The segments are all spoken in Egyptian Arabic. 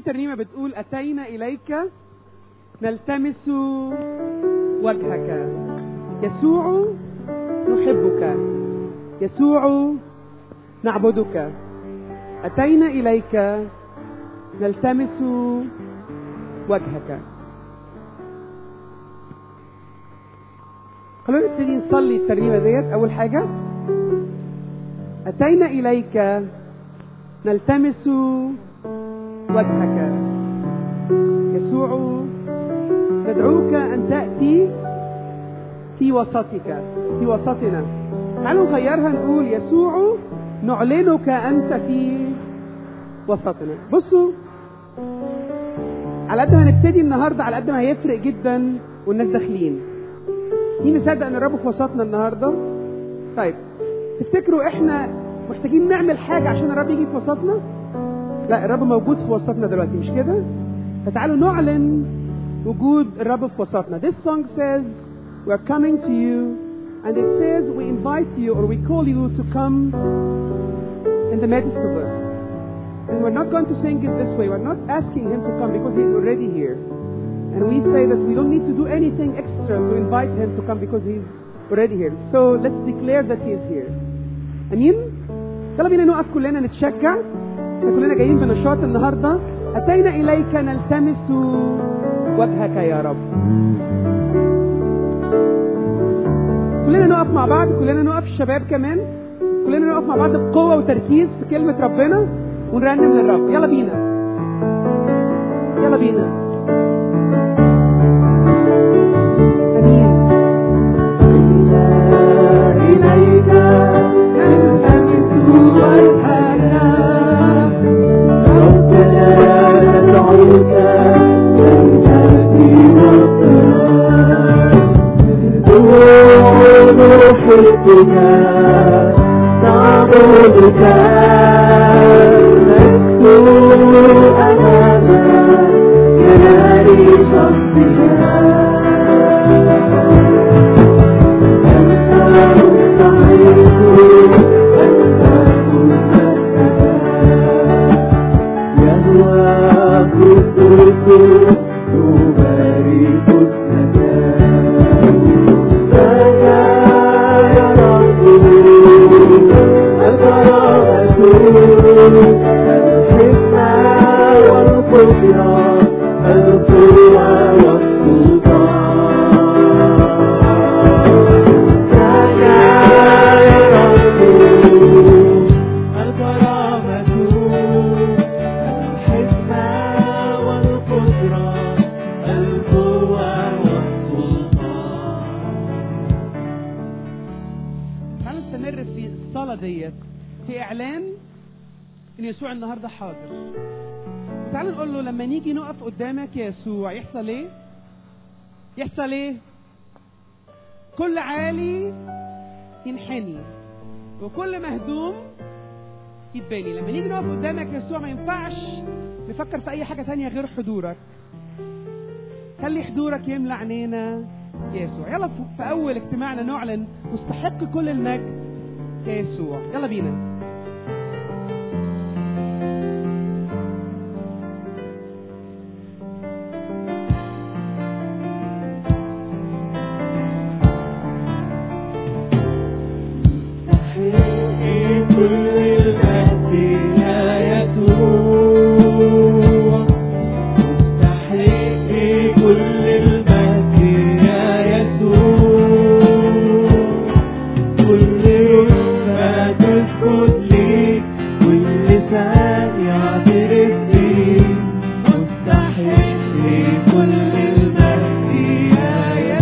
ترنيمة بتقول أتينا إليك نلتمس وجهك يسوع نحبك يسوع نعبدك أتينا إليك نلتمس وجهك خلونا نبتدي نصلي الترنيمة ديت أول حاجة أتينا إليك نلتمس وجهك يسوع ندعوك أن تأتي في وسطك في وسطنا تعالوا نغيرها نقول يسوع نعلنك أنت في وسطنا بصوا على قد ما هنبتدي النهارده على قد ما هيفرق جدا والناس داخلين مين مصدق ان الرب في وسطنا النهارده طيب تفتكروا احنا محتاجين نعمل حاجه عشان الرب يجي في وسطنا لا الرب موجود في وسطنا دلوقتي مش كده فتعالوا نعلن وجود الرب في وسطنا this song says we are coming to you and it says we invite you or we call you to come in the midst of us and we're not going to sing it this way we're not asking him to come because he's already here and we say that we don't need to do anything extra to invite him to come because he's already here. So let's declare that he is here. أمين؟ يلا بينا نقف كلنا نتشجع. احنا كلنا جايين بنشاط النهارده. أتينا إليك نلتمس وجهك يا رب. كلنا نقف مع بعض، كلنا نقف الشباب كمان. كلنا نقف مع بعض بقوة وتركيز في كلمة ربنا ونرنم للرب. يلا بينا. يلا بينا. إليك نلتمس وجهك ربنا ندعوك أن تأتي وسطنا نحبك نعبدك نكسو أمامك كناري شخصنا القوة والسلطان تعالوا نستمر في الصلاة ديت في إعلان إن يسوع النهارده حاضر. تعالوا نقول له لما نيجي نقف قدامك يا يسوع يحصل إيه؟ يحصل إيه؟ كل عالي ينحني وكل مهدوم يتباني لما نيجي نقف قدامك يا يسوع ما ينفعش نفكر في أي حاجة تانية غير حضورك. خلي حضورك يملى عينينا يا يسوع يلا في- في أول اجتماعنا نعلن مستحق كل المجد يا يسوع يلا بينا كل المجد يا يسوع مستحق كل المجد يا يسوع كل ما تسكت ليك واللسان يعترف بيك مستحق كل المجد يا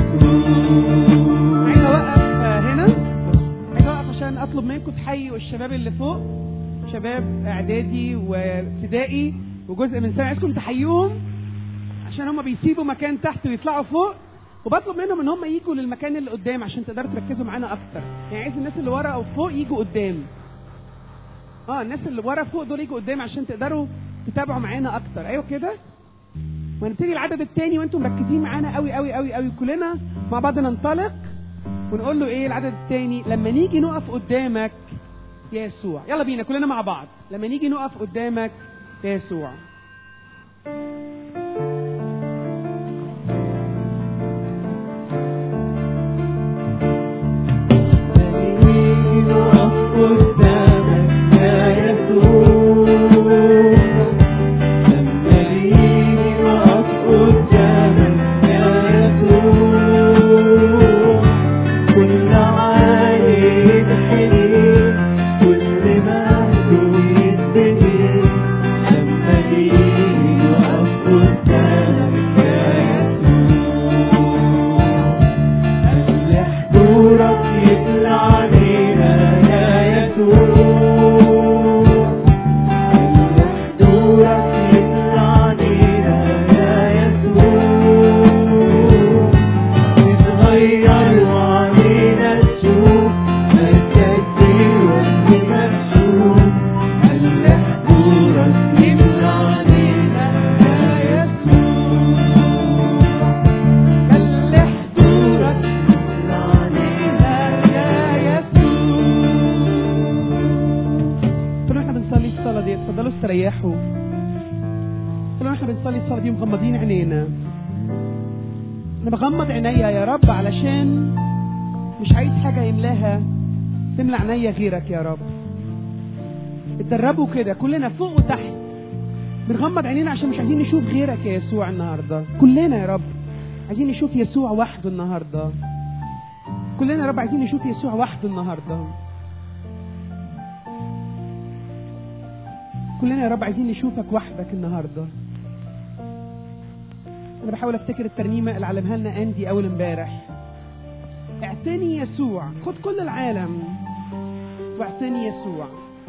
يسوع عايز اوقف آه، هنا عايز اوقف عشان اطلب منكم تحيوا الشباب اللي فوق شباب اعدادي وابتدائي وجزء من ثانوي عايزكم تحيوهم عشان هم بيسيبوا مكان تحت ويطلعوا فوق وبطلب منهم ان هم يجوا للمكان اللي قدام عشان تقدروا تركزوا معانا اكتر يعني عايز الناس اللي ورا او فوق يجوا قدام اه الناس اللي ورا فوق دول يجوا قدام عشان تقدروا تتابعوا معانا اكتر ايوه كده وهنبتدي العدد الثاني وانتم مركزين معانا قوي قوي قوي قوي كلنا مع بعض ننطلق ونقول له ايه العدد الثاني لما نيجي نقف قدامك يا يسوع يلا بينا كلنا مع بعض لما نيجي نقف قدامك يا يسوع كلنا احنا بنصلي الصلاه دي مغمضين عينينا انا بغمض عينيا يا رب علشان مش عايز حاجه يملاها تملى عينيا غيرك يا رب اتدربوا كده كلنا فوق وتحت بنغمض عينينا عشان مش عايزين نشوف غيرك يا يسوع النهارده كلنا يا رب عايزين نشوف يسوع وحده النهارده كلنا يا رب عايزين نشوف يسوع وحده النهارده كلنا يا رب عايزين نشوفك وحدك النهارده انا بحاول افتكر الترنيمه اللي علمها لنا اندي اول امبارح اعتني يسوع خد كل العالم واعتني يسوع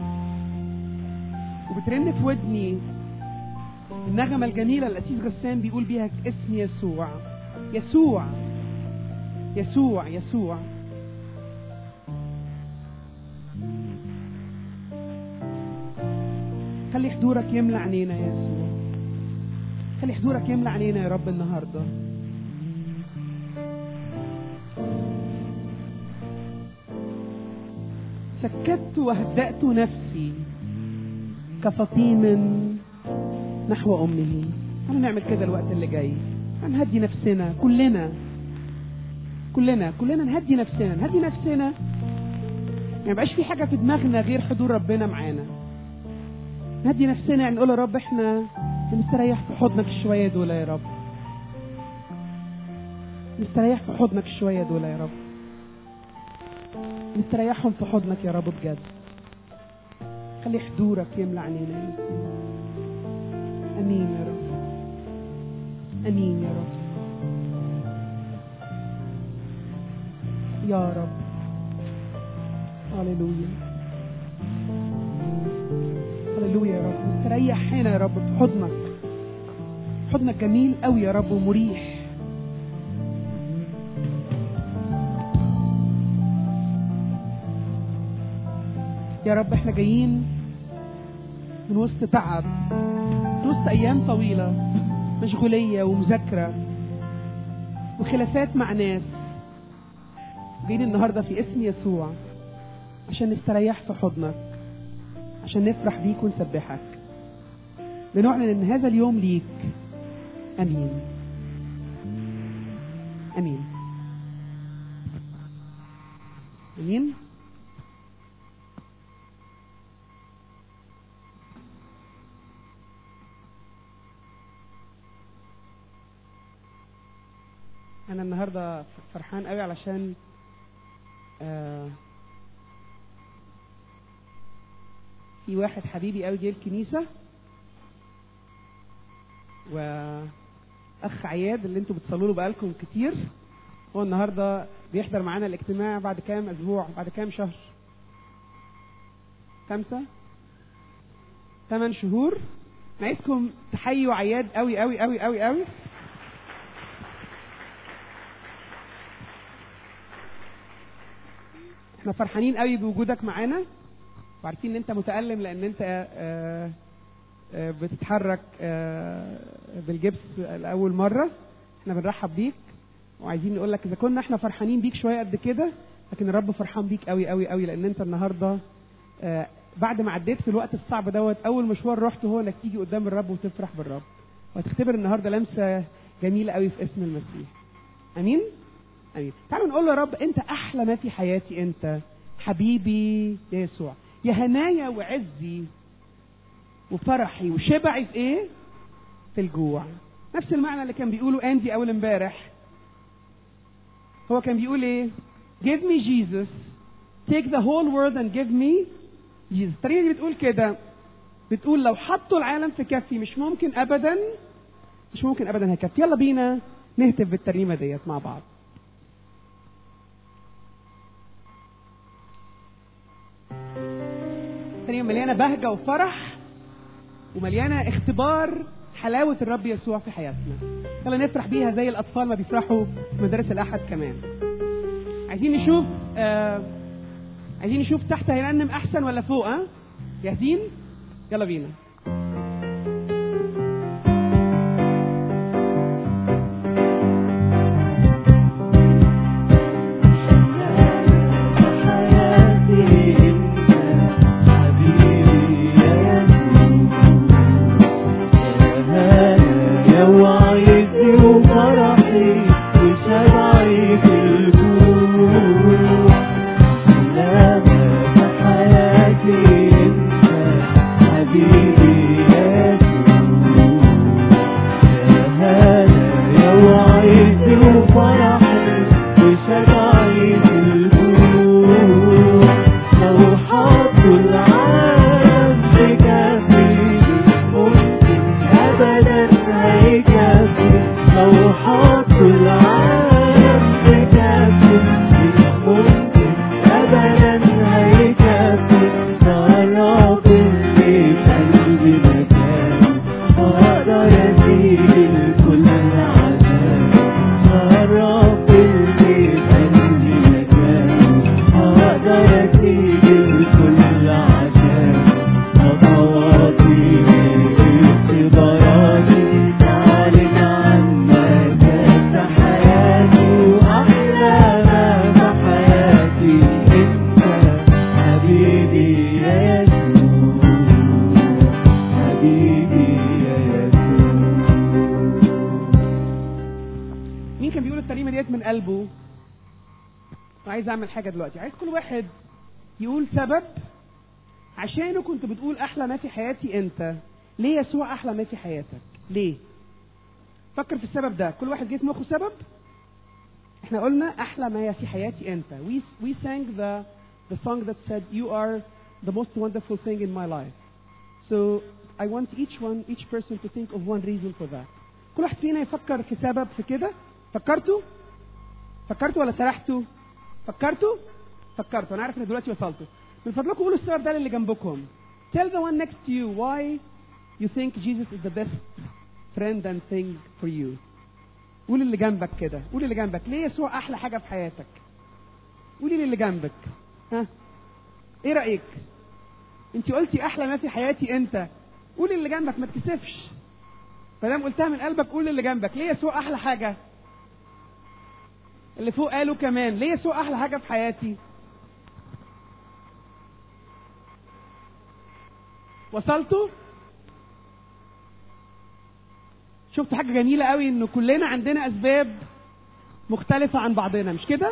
وبترن في ودني النغمة الجميلة اللي الأسيس غسان بيقول بيها اسم يسوع يسوع يسوع يسوع خلي حضورك يملى عينينا يا يسوع خلي حضورك يملى عينينا يا رب النهارده سكت وهدأت نفسي كفطيم نحو أمه أنا نعمل كده الوقت اللي جاي هنهدي نفسنا كلنا كلنا كلنا نهدي نفسنا نهدي نفسنا ما يبقاش في حاجة في دماغنا غير حضور ربنا معانا نهدي نفسنا يعني نقول يا رب احنا نستريح في حضنك شوية دول يا رب نستريح في حضنك شوية دول يا رب نستريحهم في حضنك يا رب بجد خلي حضورك يملى عينينا يا يسوع. امين يا رب امين يا رب يا رب هللويا هللويا يا رب نستريح هنا يا رب في حضنك حضنك جميل قوي يا رب ومريح يا رب احنا جايين من وسط تعب من وسط ايام طويله مشغوليه ومذاكره وخلافات مع ناس جايين النهارده في اسم يسوع عشان نستريح في حضنك عشان نفرح بيك ونسبحك بنعلن ان هذا اليوم ليك امين امين امين انا النهارده فرحان قوي علشان آه في واحد حبيبي قوي جه الكنيسه واخ عياد اللي انتوا بتصلوا له بقالكم كتير هو النهارده بيحضر معانا الاجتماع بعد كام اسبوع بعد كام شهر خمسة ثمان شهور أنا عايزكم تحيوا عياد قوي قوي قوي قوي قوي احنا فرحانين قوي بوجودك معانا وعارفين ان انت متألم لان انت آه، آه، بتتحرك آه، بالجبس لأول مرة احنا بنرحب بيك وعايزين نقول لك اذا كنا احنا فرحانين بيك شوية قد كده لكن الرب فرحان بيك قوي قوي قوي لان انت النهارده آه، بعد ما عديت في الوقت الصعب دوت اول مشوار رحته هو انك تيجي قدام الرب وتفرح بالرب وهتختبر النهارده لمسه جميله قوي في اسم المسيح امين امين تعالوا نقول له يا رب انت احلى ما في حياتي انت حبيبي يا يسوع يا هنايا وعزي وفرحي وشبعي في ايه في الجوع نفس المعنى اللي كان بيقوله اندي اول امبارح هو كان بيقول ايه give me Jesus take the whole world and give me Jesus الطريقه دي بتقول كده بتقول لو حطوا العالم في كفي مش ممكن ابدا مش ممكن ابدا هيكفي يلا بينا نهتف بالترنيمه ديت مع بعض ترنيمه مليانه بهجه وفرح ومليانه اختبار حلاوه الرب يسوع في حياتنا يلا نفرح بيها زي الاطفال ما بيفرحوا في مدارس الاحد كمان عايزين نشوف آه عايزين نشوف تحت هيرنم احسن ولا فوق ها جاهزين يلا بينا حبيبي يا يسوع لو عايزني وفرحي وشبعي في الجوع لا ما في حياتي انت حبيبي يسوع يا هلا يا وعيتي وفرحي وشبعي في الجوع لو حطوا العالم في كفي ممكن ابدا هيكفي لو حطوا العالم في كفي ممكن ابدا هيكفي تعرف في قلبي مكان اقدر اسيب كل عذاب تعرف في قلبي مكان اقدر اسيب كل عذاب خطواتي اختباراتي تعلن عنك انت حياتي واحلى ما في حياتي انت حبيبي يا يسوع حبيبي يا يسوع مين كان بيقول الترنيمه ديت من قلبه وعايز اعمل حاجه دلوقتي عايز كل واحد يقول سبب عشانه كنت بتقول احلى ما في حياتي انت ليه يسوع احلى ما في حياتك ليه فكر في السبب ده كل واحد جه في مخه سبب احنا قلنا احلى ما في حياتي انت we we sang the the song that said you are the most wonderful thing in my life so I want each one each person to think of one reason for that كل واحد فينا يفكر في سبب في كده فكرتوا فكرتوا ولا سرحتوا فكرتوا فكرتوا انا عارف ان دلوقتي وصلتوا من فضلكم قولوا السبب ده للي جنبكم tell the one next to you why you think Jesus is the best friend and thing for you قول اللي جنبك كده قول اللي جنبك ليه يسوع احلى حاجه في حياتك قولي للي جنبك ها ايه رايك انت قلتي احلى ما في حياتي انت قولي اللي جنبك ما تكسفش فدام قلتها من قلبك قول اللي جنبك ليه يسوع احلى حاجه اللي فوق قالوا كمان ليه يسوع احلى حاجه في حياتي وصلتوا شفت حاجه جميله قوي ان كلنا عندنا اسباب مختلفه عن بعضنا مش كده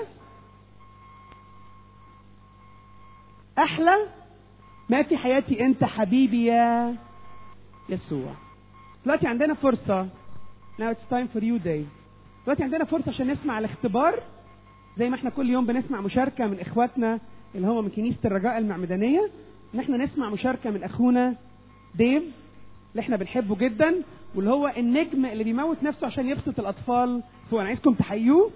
احلى ما في حياتي انت حبيبي يا يسوع دلوقتي عندنا فرصه now it's time for you Dave دلوقتي عندنا فرصه عشان نسمع الاختبار زي ما احنا كل يوم بنسمع مشاركه من اخواتنا اللي هو من كنيسه الرجاء المعمدانيه ان احنا نسمع مشاركه من اخونا ديف اللي احنا بنحبه جدا واللي هو النجم اللي بيموت نفسه عشان يبسط الاطفال فوق انا عايزكم تحيوه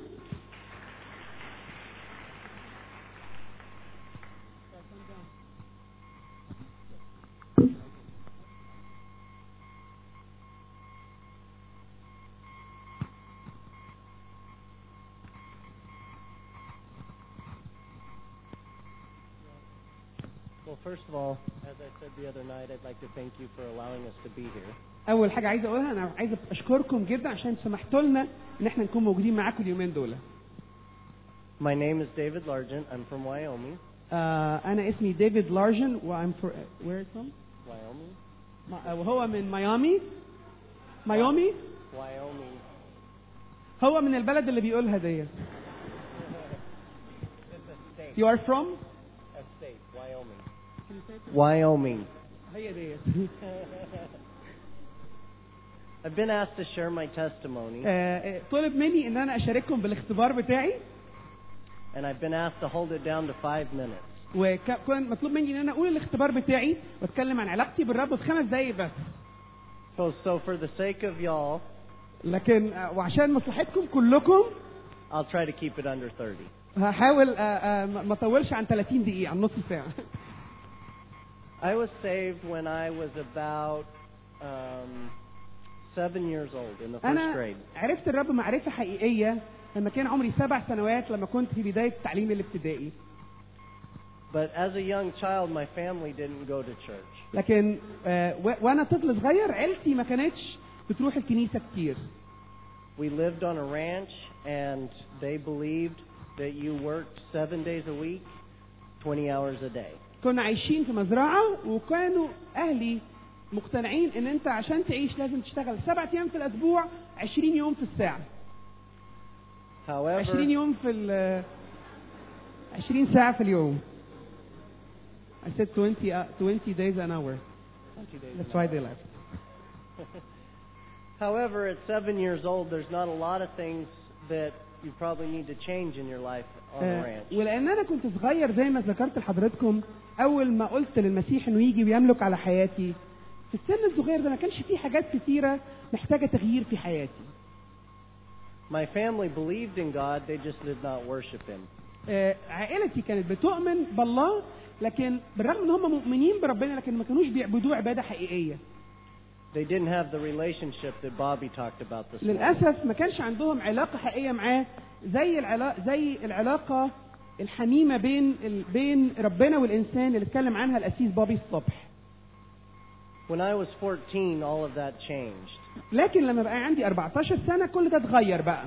Well, first of all, as I said the other night, I'd like to thank you for allowing us to be here. اول حاجه عايز اقولها انا عايز اشكركم جدا عشان سمحتوا لنا ان احنا نكون موجودين معاكم اليومين دول My name is David Largent. I'm from Wyoming. آه انا اسمي ديفيد لارجن وام فور وير فروم Wyoming? وهو من ميامي ميامي Wyoming. هو من البلد اللي بيقولها ديت It's a state. You are from A state. Wyoming. Wyoming. هي ديت I've been asked to share my testimony, آه، آه، طلب مني ان انا اشارككم بالاختبار بتاعي and I've been asked to hold it down to five minutes. وكان مطلوب مني ان انا اقول الاختبار بتاعي واتكلم عن علاقتي بالرب في خمس دقايق بس So, so for the sake of y'all, لكن آه، وعشان مصلحتكم كلكم I'll try to keep it under 30. هحاول آه، آه، ما ما اطولش عن 30 دقيقة عن نص ساعة I was saved when I was about um, seven years old in the first انا grade. عرفت الرب معرفة حقيقية لما كان عمري سبع سنوات لما كنت في بداية التعليم الابتدائي But as a young child, my family didn't go to church. لكن آه، و- وانا طفل صغير عيلتي ما كانتش بتروح الكنيسة كتير We lived on a ranch, and they believed that you worked seven days a week, 20 hours a day. كنا عايشين في مزرعة وكانوا أهلي مقتنعين ان انت عشان تعيش لازم تشتغل سبعة ايام في الاسبوع 20 يوم في الساعة 20 However, يوم في ال 20 ساعة في اليوم I said 20 uh, 20 days an hour 20 days that's an why hour. they left However, at seven years old, there's not a lot of things that you probably need to change in your life on the آه، ranch. ولان انا كنت صغير زي ما ذكرت لحضراتكم اول ما قلت للمسيح انه يجي ويملك على حياتي في السن الصغير ده ما كانش فيه حاجات كتيرة محتاجة تغيير في حياتي My family believed in God, they just did not worship Him. آه، عائلتي كانت بتؤمن بالله لكن بالرغم ان هم مؤمنين بربنا لكن ما كانوش بيعبدوه عبادة حقيقية They didn't have the relationship that Bobby talked about this morning. للاسف ما كانش عندهم علاقه حقيقيه معاه زي العلاقه زي العلاقه الحميمه بين ال... بين ربنا والانسان اللي اتكلم عنها الاسيس بابي الصبح When I was 14, all of that changed. لكن لما بقى عندي 14 سنه كل ده اتغير بقى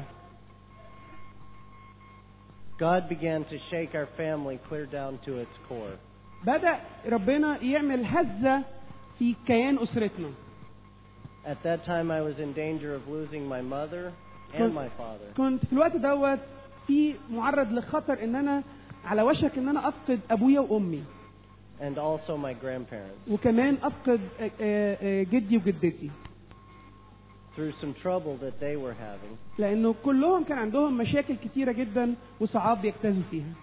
God began to shake our family clear down to its core. بدا ربنا يعمل هزه في كيان اسرتنا At that time, I was in danger of losing my mother and my father. كنت في الوقت دوت في معرض لخطر ان انا على وشك ان انا افقد ابويا وامي and also my grandparents وكمان افقد آه، آه، آه، جدي وجدتي through some trouble that they were having. لانه كلهم كان عندهم مشاكل كتيره جدا وصعاب بيجتازوا فيها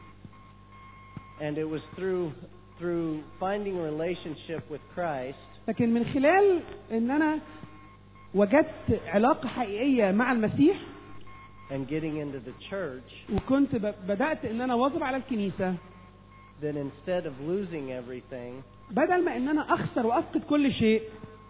And it was through through finding a relationship with Christ لكن من خلال ان انا وجدت علاقه حقيقيه مع المسيح and getting into the church وكنت ب- بدات ان انا واظب على الكنيسه that instead of losing everything, بدل ما ان انا اخسر وافقد كل شيء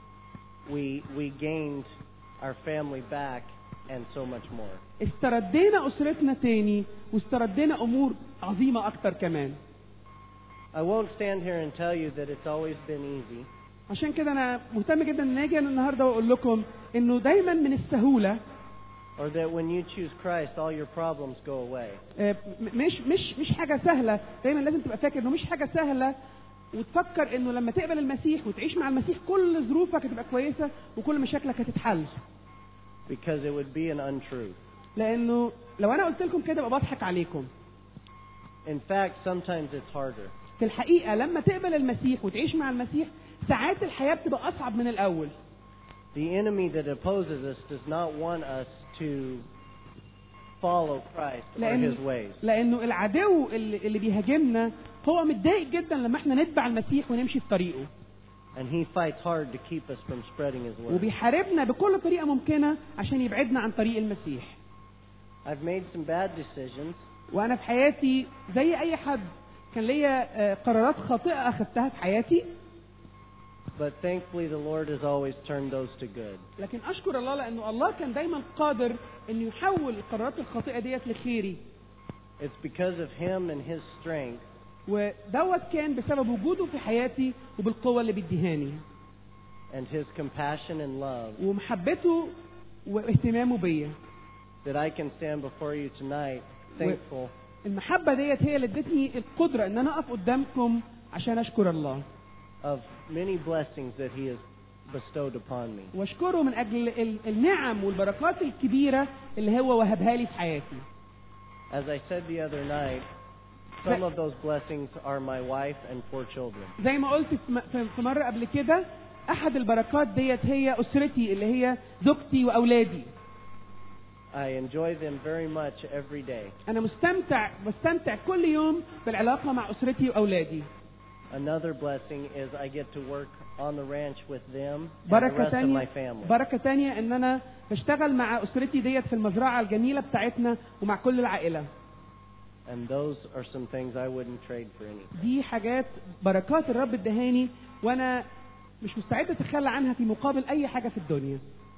we we gained our family back and so much more. استردينا اسرتنا تاني واستردينا امور عظيمه اكتر كمان I won't stand here and tell you that it's always been easy, عشان كده انا مهتم جدا ان اجي أنا النهارده واقول لكم انه دايما من السهوله or that when you choose Christ, all your problems go away. آه، م- مش مش مش حاجه سهله دايما لازم تبقى فاكر انه مش حاجه سهله وتفكر انه لما تقبل المسيح وتعيش مع المسيح كل ظروفك هتبقى كويسه وكل مشاكلك هتتحل Because it would be an untruth. لانه لو انا قلت لكم كده ببقى بضحك عليكم In fact, sometimes it's harder. في الحقيقه لما تقبل المسيح وتعيش مع المسيح ساعات الحياه بتبقى اصعب من الاول The enemy that opposes us does not want us to follow Christ or لأن his ways. لانه العدو اللي, اللي بيهاجمنا هو متضايق جدا لما احنا نتبع المسيح ونمشي في طريقه And he fights hard to keep us from spreading his word. وبيحاربنا بكل طريقه ممكنه عشان يبعدنا عن طريق المسيح I've made some bad decisions, وانا في حياتي زي اي حد كان ليا آه، قرارات خاطئه اخذتها في حياتي but thankfully the Lord has always turned those to good. لكن اشكر الله لانه الله كان دايما قادر انه يحول القرارات الخاطئه ديت لخيري It's because of him and his strength ودوت كان بسبب وجوده في حياتي وبالقوه اللي بيديهاني and his compassion and love ومحبته واهتمامه بيا that I can stand before you tonight thankful المحبه ديت هي اللي ادتني القدره ان انا اقف قدامكم عشان اشكر الله of many blessings that he has bestowed upon me. واشكره من اجل ال- النعم والبركات الكبيره اللي هو وهبها لي في حياتي As I said the other night, some of those blessings are my wife and four children. زي ما قلت في م- في- في مره قبل كده احد البركات ديت هي اسرتي اللي هي زوجتي واولادي I enjoy them very much every day. انا مستمتع بستمتع كل يوم بالعلاقه مع اسرتي واولادي Another blessing is I get to work on the ranch with them and the بركه rest of my تانية family. بركه تانية ان انا بشتغل مع اسرتي ديت في المزرعه الجميله بتاعتنا ومع كل العائله And those are some things I wouldn't trade for anything. دي حاجات بركات الرب ادهاني وانا مش مستعد اتخلى عنها في مقابل اي حاجه في الدنيا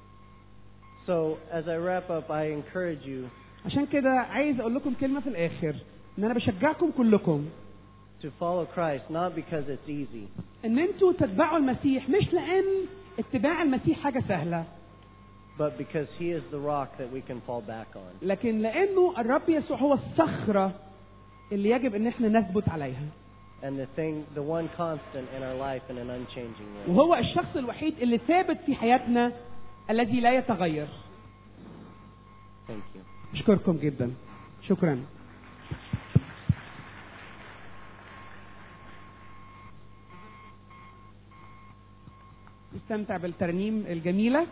So as I wrap up, I encourage you عشان كده عايز اقول لكم كلمه في الاخر ان انا بشجعكم كلكم to follow Christ not because it's easy, ان انتوا تتبعوا المسيح مش لان اتباع المسيح حاجه سهله but because He is the rock that we can fall back on. لكن لانه الرب يسوع هو الصخره اللي يجب ان احنا نثبت عليها and the thing, the one constant in our life in an unchanging way. وهو الشخص الوحيد اللي ثابت في حياتنا الذي لا يتغير Thank you. أشكركم جدا شكرا نستمتع بالترنيم الجميلة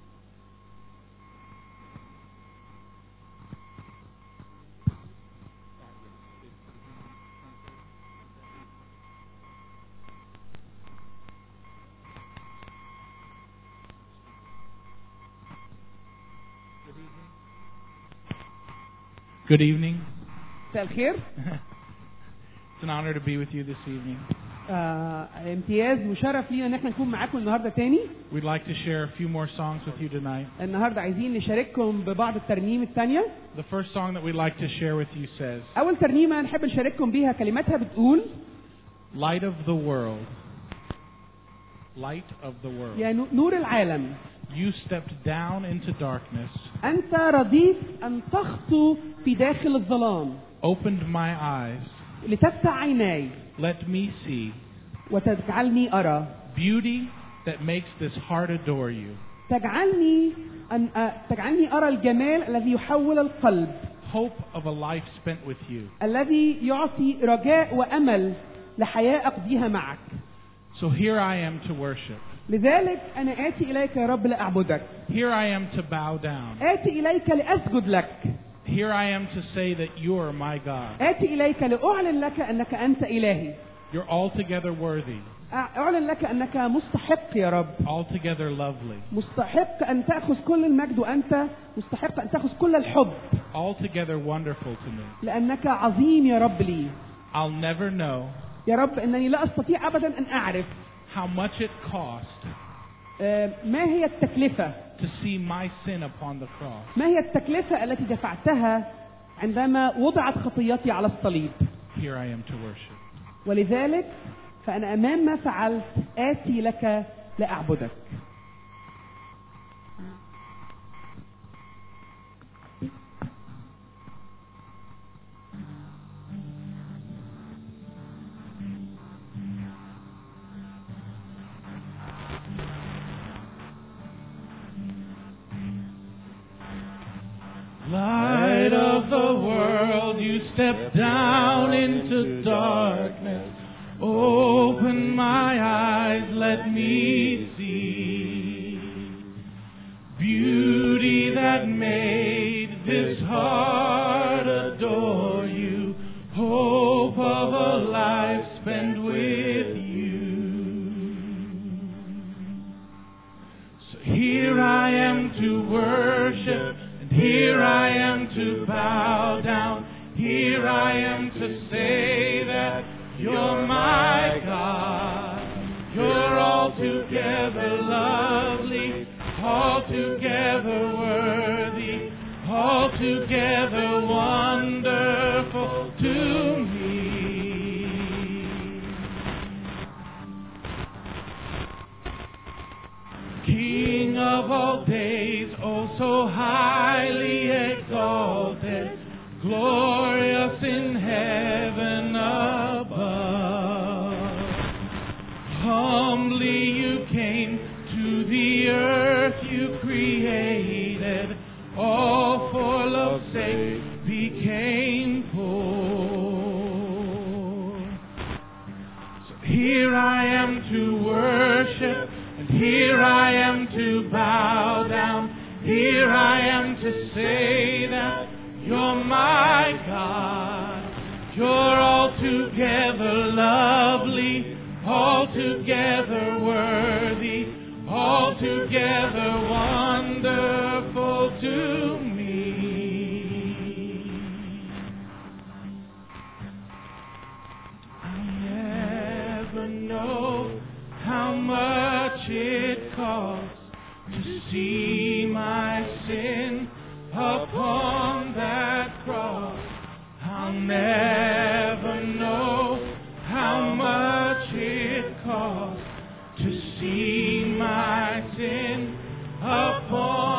Good evening. مساء الخير It's an honor to be with you this evening. آه امتياز وشرف لينا ان احنا نكون معاكم النهارده تاني We'd like to share a few more songs with you tonight. النهارده عايزين نشارككم ببعض الترنيم الثانيه The first song that we'd like to share with you says, اول ترنيمه نحب نشارككم بيها كلماتها بتقول Light of the world. Light of the world. يا نو- نور العالم You stepped down into darkness, انت رضيت ان تخطو في داخل الظلام opened my eyes, لتفتح عيناي let me see وتجعلني ارى beauty that makes this heart adore you, تجعلني أن أ- تجعلني ارى الجمال الذي يحول القلب hope of a life spent with you. الذي يعطي رجاء وامل لحياه اقضيها معك So here I am to worship. لذلك انا اتي اليك يا رب لاعبدك Here I am to bow down. اتي اليك لاسجد لك Here I am to say that you are my God. اتي اليك لاعلن لك انك انت الهي You're altogether worthy, اعلن لك انك مستحق يا رب altogether lovely, مستحق ان تاخذ كل المجد وانت مستحق ان تاخذ كل الحب altogether wonderful to me. لانك عظيم يا رب لي I'll never know يا رب انني لا استطيع ابدا ان اعرف how much it cost آه، ما هي التكلفه to see my sin upon the cross. ما هي التكلفه التي دفعتها عندما وضعت خطيتي على الصليب Here I am to worship. ولذلك فانا امام ما فعلت اتي لك لاعبدك Light of the world, you step down into darkness. Open my eyes, let me see beauty that made this heart adore you. Hope of a life spent with you. So here I am to worship, and here I am to bow down. Here I am to say that you're my God. You're altogether lovely, altogether worthy, altogether wonderful to me. King of all days, oh so highly exalted, glorious in heaven above. Humbly you came to the earth you created, all for love's sake became poor. So here I am to worship, and here I am to bow down. Here I am to say that you're my God. You're altogether lovely, altogether worthy, altogether wonderful to me. I never know how much it costs to see my sin upon that cross. I'll never know how much it costs to see my sin upon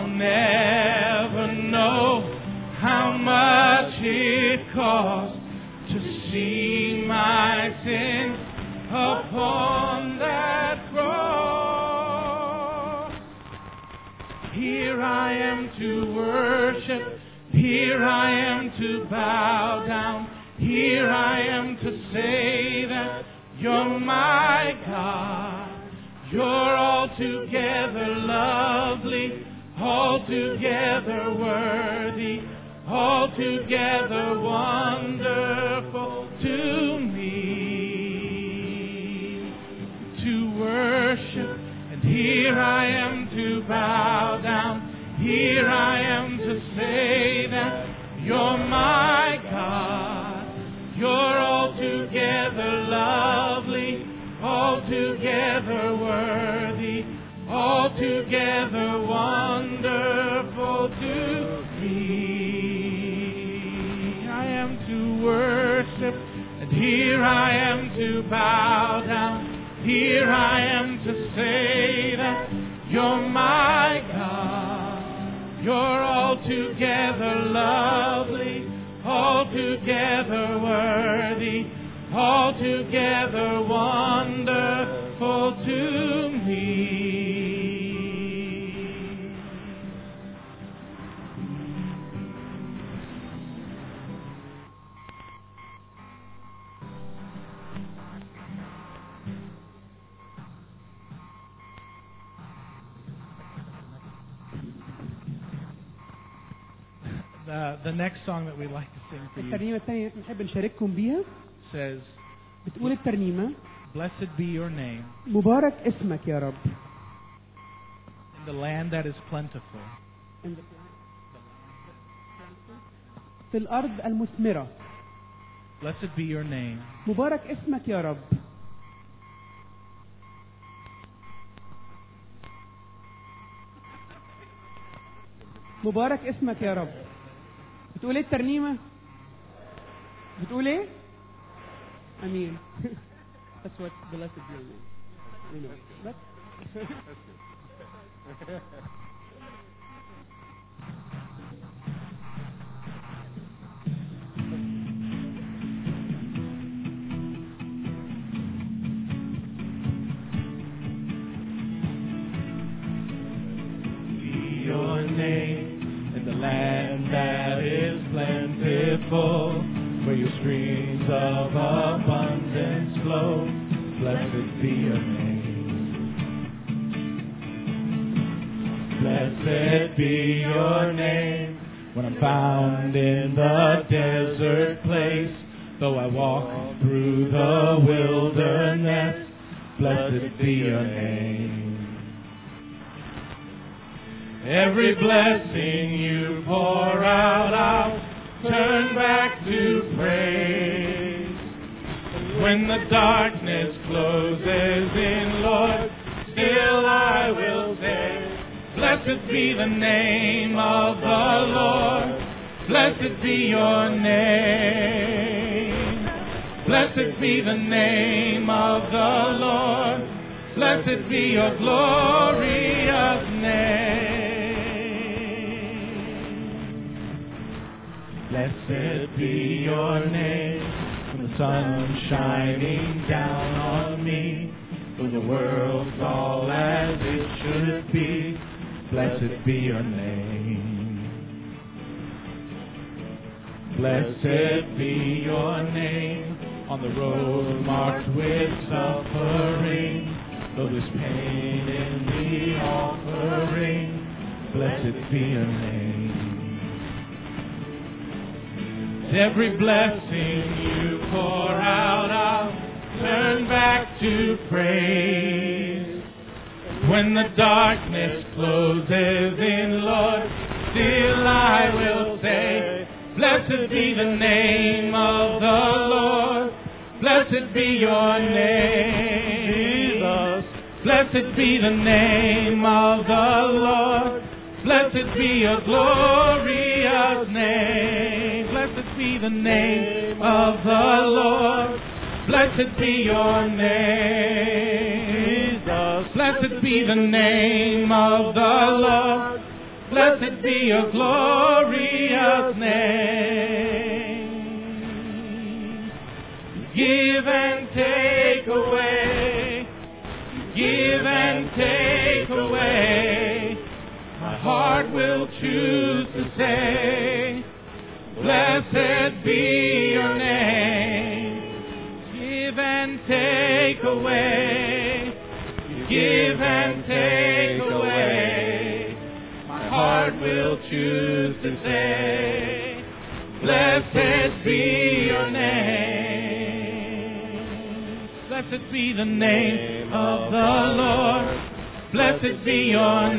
I'll never know how much it cost to see my sin upon that cross. Here I am to worship. Here I am to bow down. Here I am to say that you're my God. You're altogether lovely, altogether worthy, altogether wonderful to me to worship. And here I am to bow down. Here I am to say that you're my God. You're altogether lovely, altogether worthy, altogether wonderful to me. I am to worship, and here I am to bow down. Here I am to say that you're my God. You're altogether lovely, altogether worthy, altogether wonderful to me. The, the next song that we like to sing for you الترنيمة الثانية نحب نشارككم بيها says, بتقول الترنيمة Blessed be your name مبارك اسمك يا رب in the land that is plentiful, في الأرض المثمرة blessed be your name مبارك اسمك يا رب مبارك اسمك يا رب بتقول ايه الترنيمة بتقول ايه امين That's what blessed be your name. You know. But- be your name in the land that is plentiful, where your streams of abundance flow. Blessed be your name. Blessed be your name when I'm found in the desert place. Though I walk through the wilderness, blessed be your name. Every blessing you pour out, I'll turn back to praise. When the darkness closes in, Lord, still I will say, Blessed be the name of the Lord. Blessed be your name. Blessed be the name of the Lord. Blessed be your glorious name. Blessed be your name when the sun shining down on me, when the world's all as it should be. Blessed be your name. Blessed be your name on the road marked with suffering. Though there's pain in the offering, blessed be your name. Every blessing you pour out, I'll turn back to praise. When the darkness closes in, Lord, still I will say, Blessed be the name of the Lord. Blessed be your name, Jesus. Blessed be the name of the Lord. Blessed be your glorious name. Blessed be the name of the Lord. Blessed be your name, Jesus. Blessed be the name of the Lord. Blessed be your glorious name. Give and take away. Give and take away. My heart will choose to say, Blessed be your name. Give and take away. Give and take away. My heart will choose to say, Blessed be your name. Blessed be the name of the Lord. Blessed be your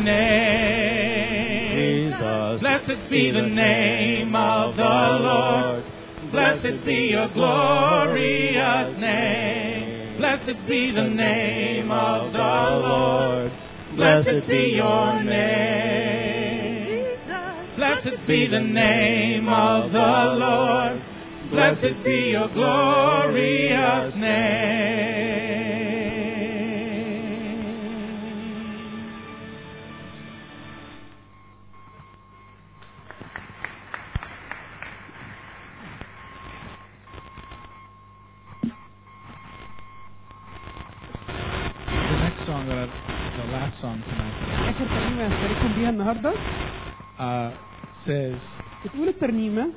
name. Jesus. Blessed be the name of the Lord. Blessed be your glorious name. Blessed be the name of the Lord. Blessed be your name. Blessed be the name of the Lord. Blessed be your glorious name. The next song that I, the last song tonight اخر ترنيمه هشارككم بيها النهارده uh, says, بتقول الترنيمه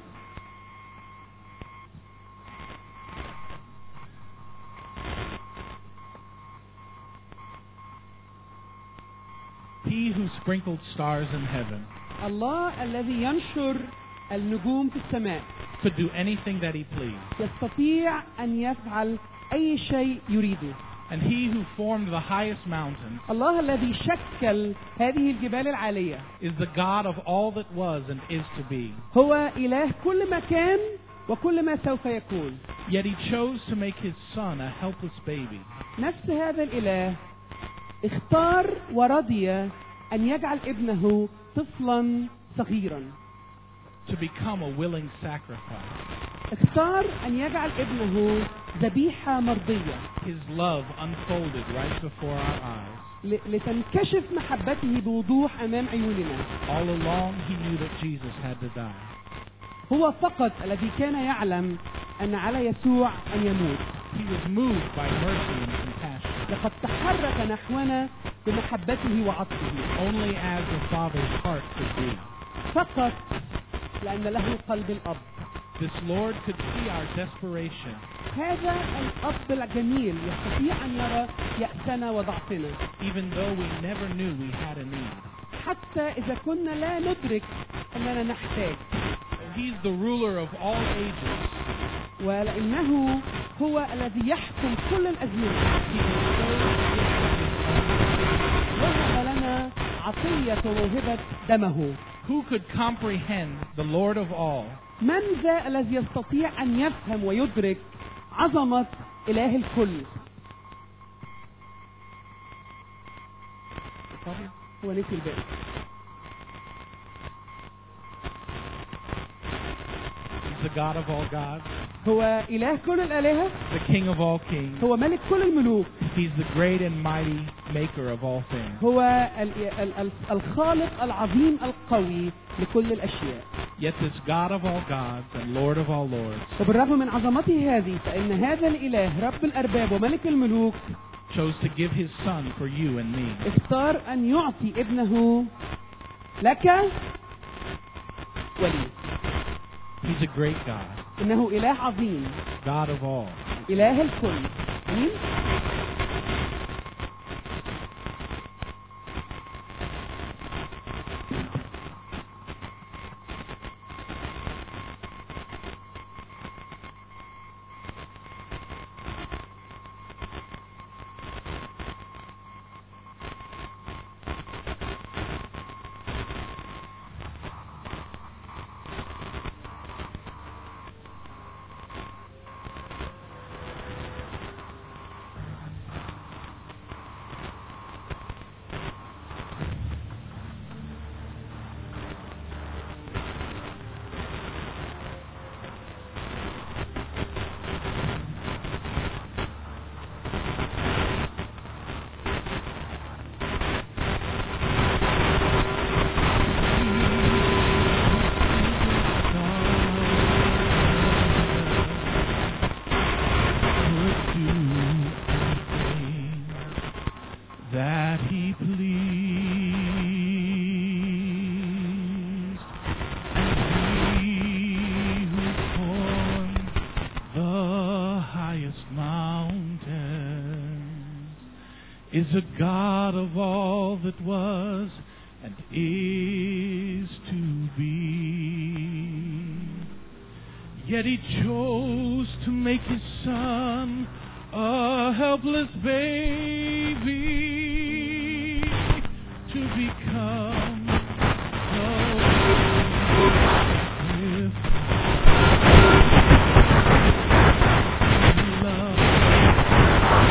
He who sprinkled stars in heaven الله الذي ينشر النجوم في السماء could do anything that he pleased. يستطيع ان يفعل اي شيء يريده And he who formed the highest mountains الله الذي شكل هذه الجبال العاليه is the God of all that was and is to be. هو اله كل ما كان وكل ما سوف يكون Yet he chose to make his son a helpless baby. نفس هذا الاله اختار ورضي ان يجعل ابنه طفلا صغيرا to become a willing sacrifice. اختار ان يجعل ابنه ذبيحه مرضيه His love unfolded right before our eyes. ل- لتنكشف محبته بوضوح امام عيوننا All along, he knew that Jesus had to die. هو فقط الذي كان يعلم ان على يسوع ان يموت He was moved by mercy and compassion, لقد تحرك نحونا بمحبته وعطفه only as a father's heart could be. فقط لان له قلب الاب This Lord could see our desperation, هذا الاب الجميل يستطيع ان يرى ياسنا وضعفنا even though we never knew we had a need. حتى اذا كنا لا ندرك اننا نحتاج He's the ruler of all ages. ولانه هو الذي يحكم كل الازمنه He bestowed وهب لنا عطيه وموهبه دمه Who could comprehend the Lord of all? من ذا الذي يستطيع ان يفهم ويدرك عظمه اله الكل هو نسي الباقي He's the God of all gods, هو اله كل الالهه the King of all kings. هو ملك كل الملوك He's the great and mighty maker of all things. هو ال- ال- ال- الخالق العظيم القوي لكل الاشياء Yet this God of all gods and Lord of all lords وبالرغم من عظمته هذه فان هذا الاله رب الارباب وملك الملوك chose to give his son for you and me. اختار ان يعطي ابنه لك ولي He's a great God, انه اله عظيم God of all. اله الكل امين a God of all that was and is to be. Yet he chose to make his son a helpless baby to become the gift of love.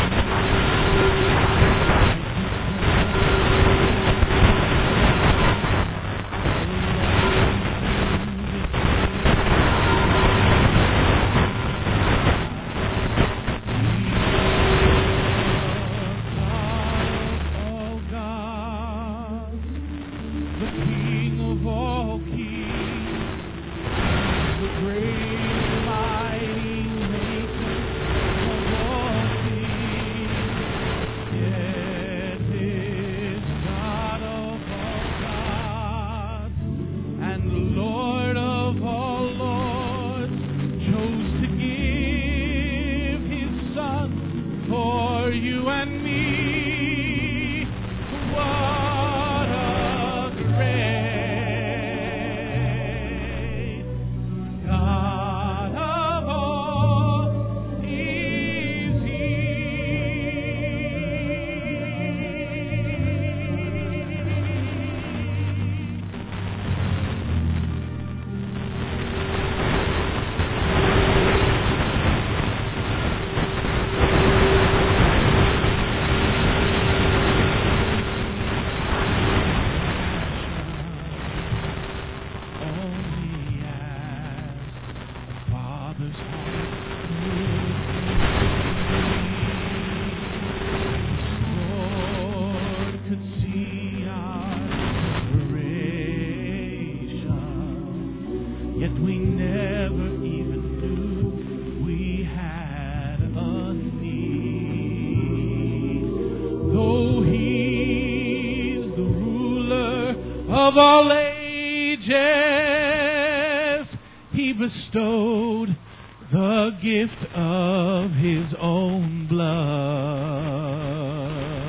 all gods, the King of all kings, the great mighty maker of all things. Yet this God of all gods and Lord of all lords chose to give his son for you and me. What a great God of all is he. Only as a father's heart Lord could see our desperation, yet we never even knew we had a need. Though He's the ruler of all ages, He bestowed the gift of His own blood.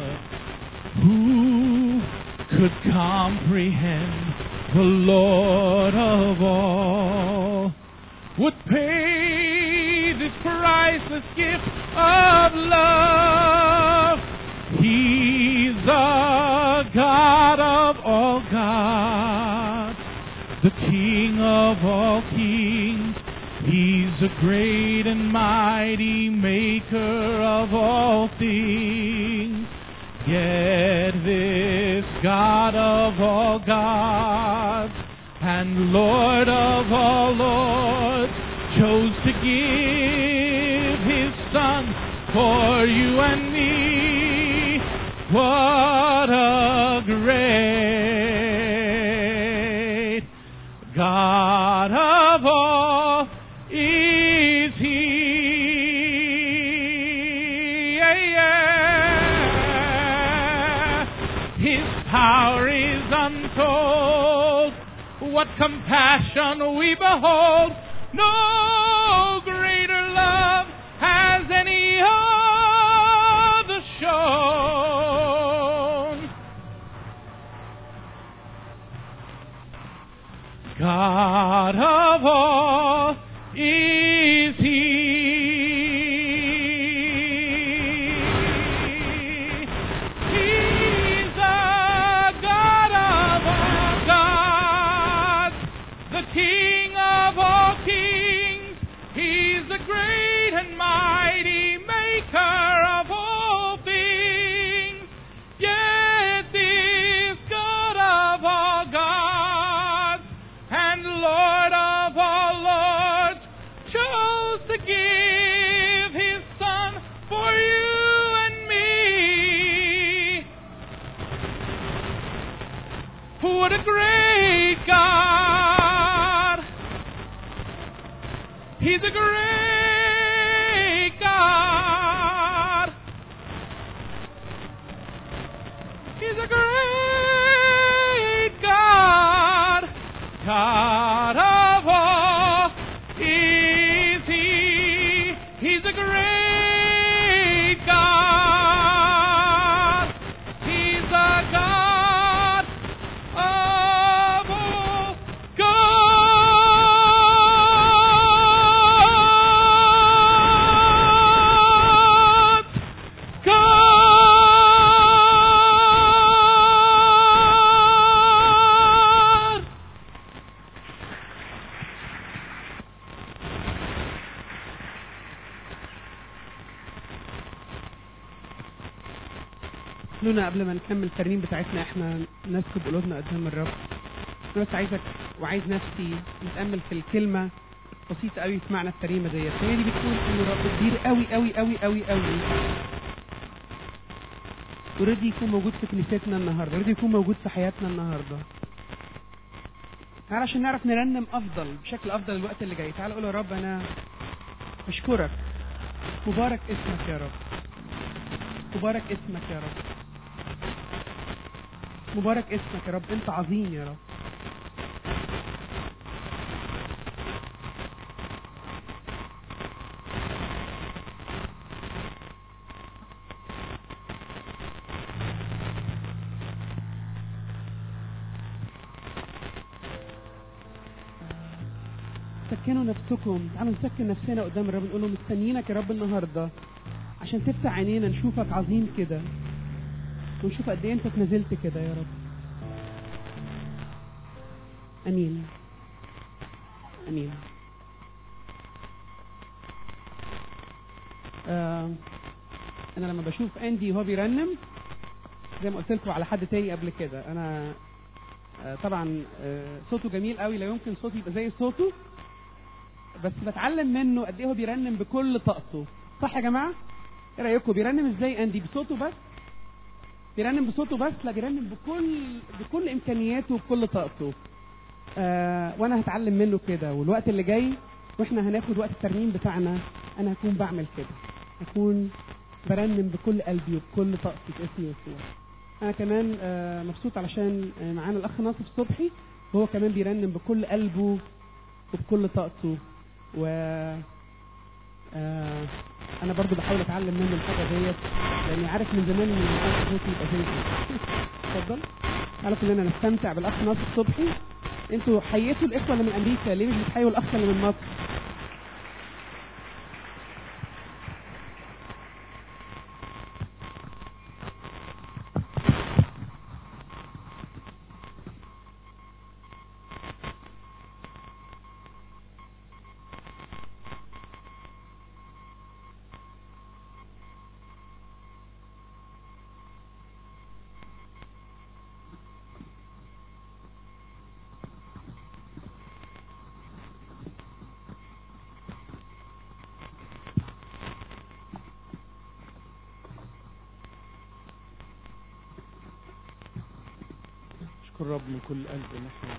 Who could comprehend the Lord of all? Would pay this priceless gift of love. He's the God of all gods, the King of all kings. He's a great and mighty maker of all things. Yet this God of all gods and Lord of all lords chose to give his son for you and me. What a great God of all is he. Yeah, yeah. His power is untold. What compassion we behold. No greater love has any other shown. God of all is He. He's a God of all gods, the King of all kings. He's the great and mighty maker of all things. Yet this God of all gods and Lord of all lords chose to give his son for you and me. What a great God! He's a great God. He's a great God. God of all is He. He's a great God. خلونا قبل ما نكمل الترنيم بتاعتنا احنا نسكب قلوبنا قدام الرب انا بس عايزك وعايز نفسي نتامل في الكلمه بسيطه قوي في معنى الترنيمه ديت هي دي بتقول ان الرب كبير قوي قوي قوي قوي قوي ورضي يكون موجود في كنيستنا النهارده رضي يكون موجود في حياتنا النهارده تعال عشان نعرف نرنم افضل بشكل افضل الوقت اللي جاي تعال قول يا رب انا اشكرك مبارك اسمك يا رب مبارك اسمك يا رب مبارك اسمك يا رب انت عظيم يا رب سكنوا نفسكم تعالوا نسكن نفسنا قدام الرب نقول له مستنيينك يا رب النهارده عشان تفتح عينينا نشوفك عظيم كده ونشوف قد ايه انت اتنزلت كده يا رب امين امين آه انا لما بشوف اندي وهو بيرنم زي ما قلت لكم على حد تاني قبل كده انا آه طبعا آه صوته جميل قوي لا يمكن صوتي يبقى زي صوته بس بتعلم منه قد ايه هو بيرنم بكل طاقته صح يا جماعه ايه رايكم بيرنم ازاي اندي بصوته بس بيرنم بصوته بس لا بيرنم بكل بكل امكانياته وبكل طاقته آه وانا هتعلم منه كده والوقت اللي جاي واحنا هناخد وقت الترنيم بتاعنا انا هكون بعمل كده هكون برنم بكل قلبي وبكل طاقتي باسم يسوع انا كمان آه مبسوط علشان آه معانا الاخ ناصف صبحي وهو كمان بيرنم بكل قلبه وبكل طاقته و آه انا برضو بحاول اتعلم منه الحاجه ديت لاني عارف من زمان ان الانسان صوتي يبقى زي كده اتفضل تعالوا كلنا نستمتع بالاخ ناصر صبحي انتوا حييتوا الاخوه اللي من امريكا ليه مش بتحيوا الاخ اللي من مصر اشكر رب من كل قلب ان احنا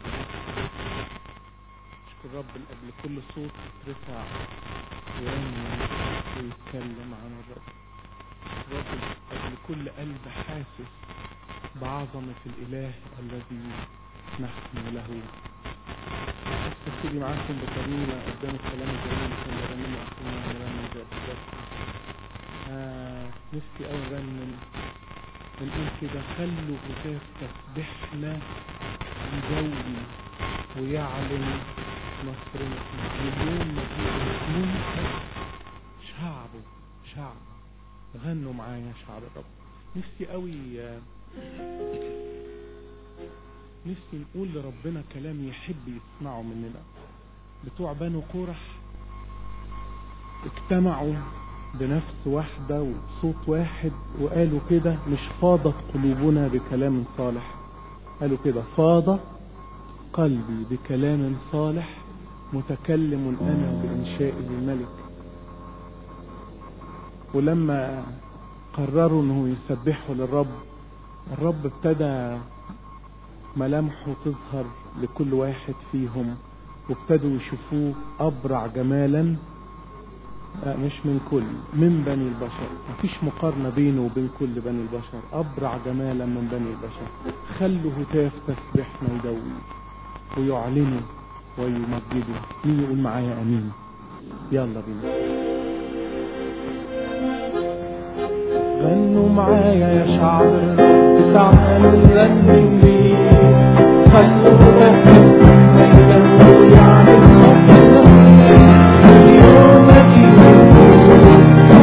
اشكر رب من قبل كل صوت يترفع ويرنم ويتكلم عن الرب رب قبل كل قلب حاسس بعظمة الإله الذي نحن له بس ابتدي معاكم بترنيمة قدام الكلام الجميل اللي كان بيرنمه أخونا مرنم زي بالظبط آه نفسي أوي أرنم بنقول كده خلوا هتاف تسبحنا يدوي ويعلن نصرنا مليون مجيء منتج شعبه شعب غنوا معايا شعب الرب نفسي قوي آه، نفسي نقول لربنا كلام يحب يسمعه مننا بتوع بنو قرح اجتمعوا بنفس واحدة وصوت واحد وقالوا كده مش فاضت قلوبنا بكلام صالح قالوا كده فاض قلبي بكلام صالح متكلم أنا بإنشاء الملك ولما قرروا انه يسبحوا للرب الرب ابتدى ملامحه تظهر لكل واحد فيهم وابتدوا يشوفوه أبرع جمالا آه، مش من كل من بني البشر مفيش مقارنة بينه وبين كل بني البشر أبرع جمالا من بني البشر خلوا هتاف تسبحنا يدوي ويعلنوا ويمجدوا مين يقول معايا أمين يلا بينا غنوا معايا يا شعب الرب تعالوا نرنم ليه خلوا نغنوا يعني اليوم أجيب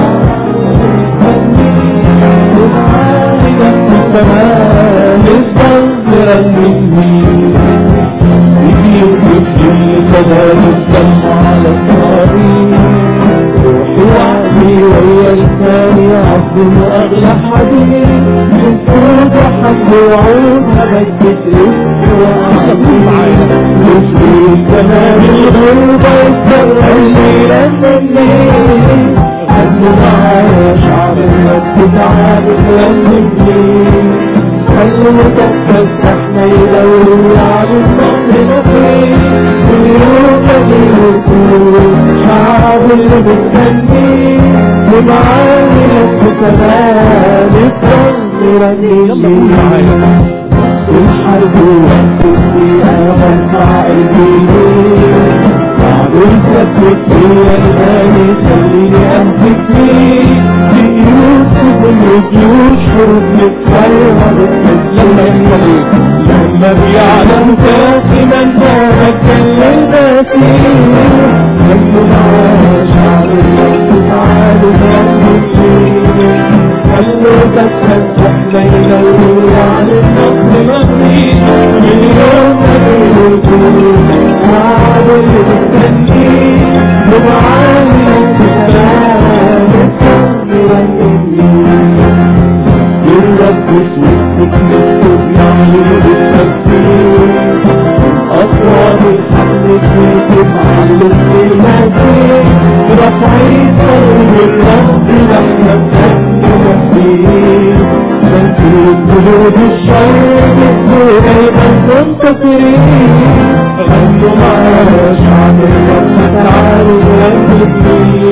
السماء نفضل نرنم ليه يجيب مثل كذا الدم على الطريق روحي وعدي قلبي ويا لساني عظم واغلى حبيب من صوت حب وعود هبكت اسمه وأعظم مش كمان الغربة يتسرعني لمني خلوا معايا شعب الوقت تعالوا لمني خلوا تكتب احنا يدوروا على الصبر نقي واليوم يجيبوا شعب اللي بتغني ومعاني لك كمان الصبر يلا الحرب والسكي أرفع قلبي بعد الفتوى هي الغالي خليني أمسك فيه بيوسف الوجوش حروف متفرغة بتسلم لما بيعلم كافي من دارك كلمة فيه خلوا معاه شعر الوقت تعالوا نأمسك فيه خلوا تتفتح ليلة وعن النصر مبني من يوم ما بيوتوا تعالوا اللي بتغني ومعاني السلام الصبر الرب اسمك مكتوب يعلم بالتفسير أصوات الحمد تكتب على المسير رفعي صوت الرب لحنا نفسي تنسيب قلوب الشر بتقول ايضا منتصرين غنوا معانا شعب الرب تعالوا نغني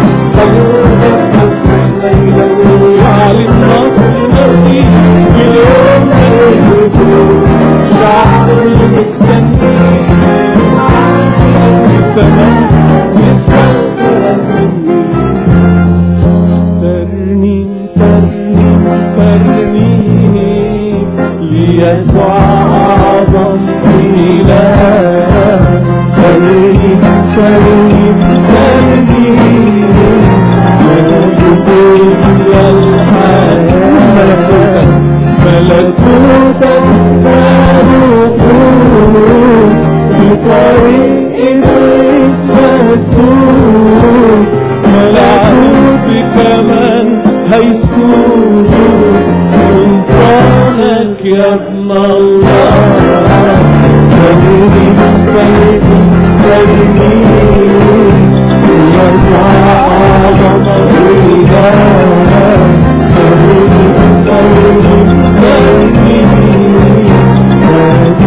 على النصر نرضي باليوم نرضي شعب المستني ترنيم ترنيم ترنيم ليسوع أعظم إله ترنيم ترنيم ترنيم ملكوت الحياة ملكوتا تروحون بطريق المسجون ملكوت كمان هيسود سلطانك يا ابن الله كريم كريم كريم يرجع أعظم الإله كريم كريم كريم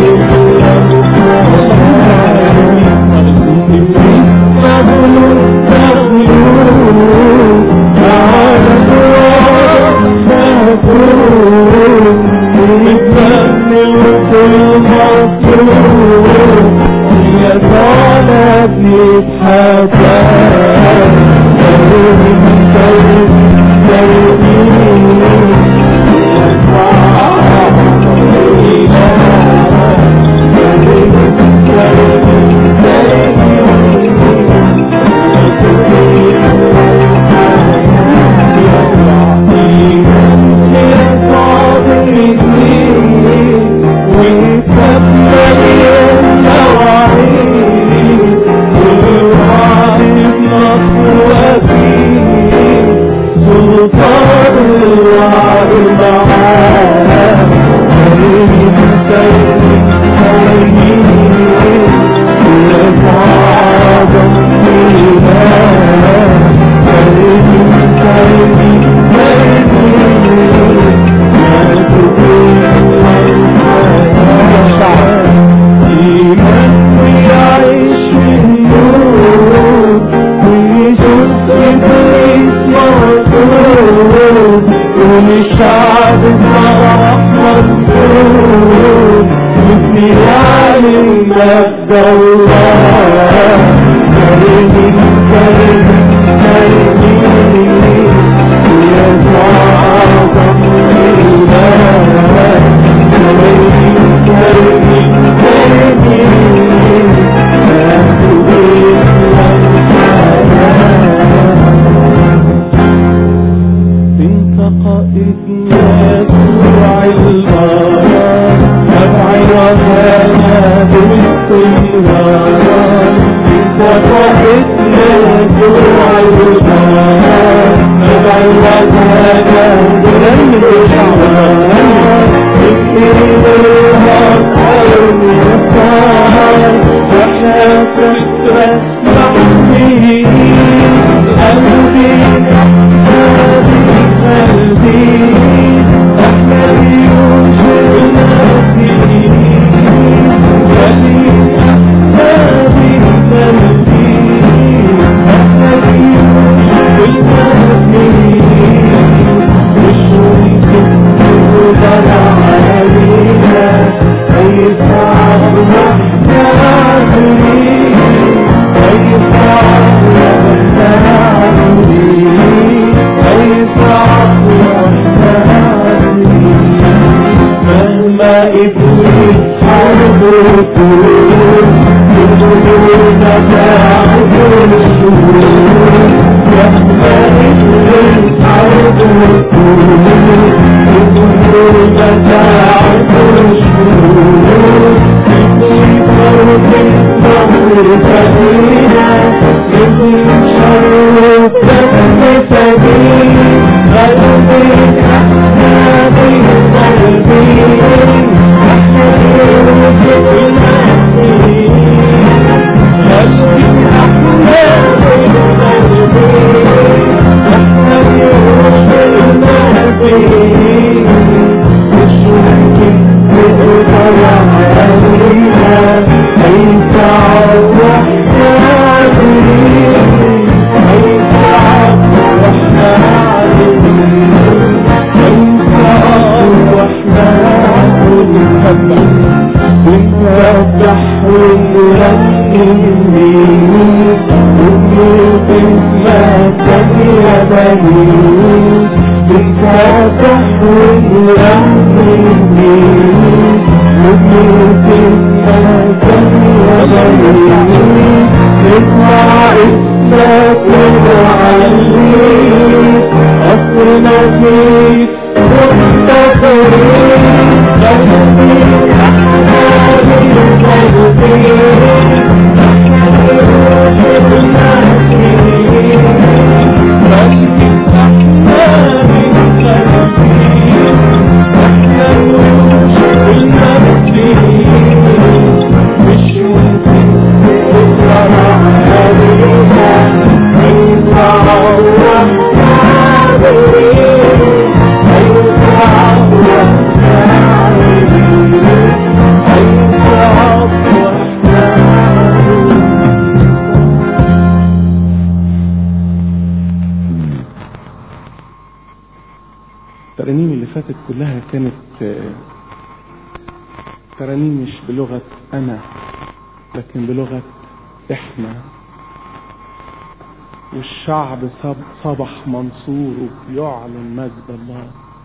الشعب فرح مذكور مثل يعلم مجد الله كريم كريم كريم يسوع أعظم إله كريم كريم كريم تهدي انتقى ابن يسوع الغرام نبعي وكان باستمرار انتقى ابن يسوع البار نبع الوفاة ونمت الشعوان اكتب الهار والنصار وحافظ محمي قلبي قلبي قلبي أحمد يوسف نفسي ولي أحبابي قلبي أحمد يوسف نفسي مش ممكن تقدر علينا أي صعب محتاجني أي صعب محتاجني أي صعب محتاجني مهما إبليس حربته بدون تعب الشهور مهما إبليس حربته بدون تعب الشهور في فرق الظهر فدينا من شر الدم سبيل قلبي أحبابي قلبي أحبابي نفسي قلبي أحبابي قلبي أحبابي نفسي مش ممكن تقدر علينا أي تعب وحداني أي تعب وحداني أي تعب وحداني ونفتح ونرنمني ونطلب اسمك يا بني ونفتح ونرنمني ونطلب اسمك يا بني نسمع اسمك ونعلي أصلنا فيك مفتقرين قلبي أحبابي قلبي مش ممكن تقدر علينا أنت عوض الترانيم اللي فاتت كلها كانت آه، ترانيم مش بلغة أنا لكن بلغة إحنا والشعب صب- صبح منصور وبيعلن مجد الله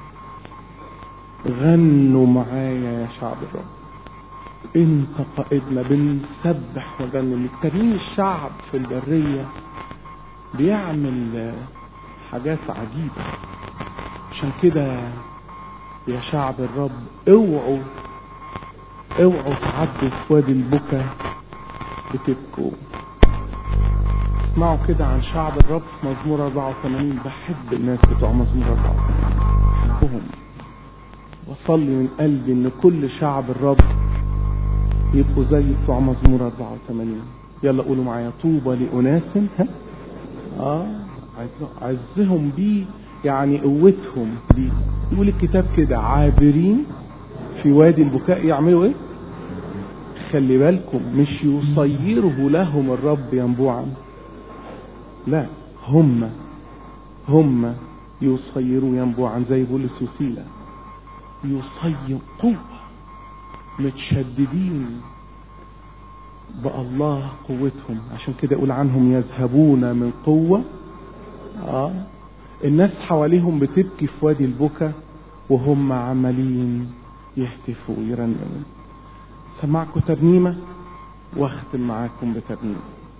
غنوا معايا يا شعب الرب انت قائدنا بنسبح ونغني الترنيم الشعب في البرية بيعمل آه، حاجات عجيبة عشان كده يا شعب الرب اوعوا اوعوا تعدوا في وادي البكا بتبكوا اسمعوا كده عن شعب الرب في مزمور 84 بحب الناس بتوع مزمور 84 بحبهم وصلي من قلبي ان كل شعب الرب يبقوا زي بتوع مزمور 84 يلا قولوا معايا طوبى لأناس ها اه عز- عزهم بيه يعني قوتهم بيه يقول الكتاب كده عابرين في وادي البكاء يعملوا ايه خلي بالكم مش يصيره لهم الرب ينبوعا لا هم هم يصيروا ينبوعا زي بولس وسيلة يصير قوة متشددين بقى الله قوتهم عشان كده يقول عنهم يذهبون من قوة آه الناس حواليهم بتبكي في وادي البكا وهم عمالين يهتفوا ويرنموا سمعكم ترنيمة واختم معاكم بترنيمة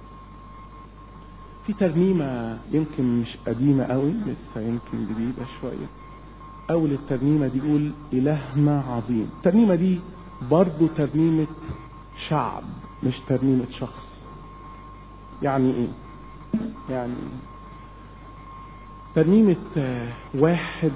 في ترنيمة يمكن مش قديمة قوي لسه يمكن جديدة شوية أول الترنيمة دي يقول إلهنا عظيم الترنيمة دي برضو ترنيمة شعب مش ترنيمة شخص يعني إيه يعني ترنيمة آه، واحد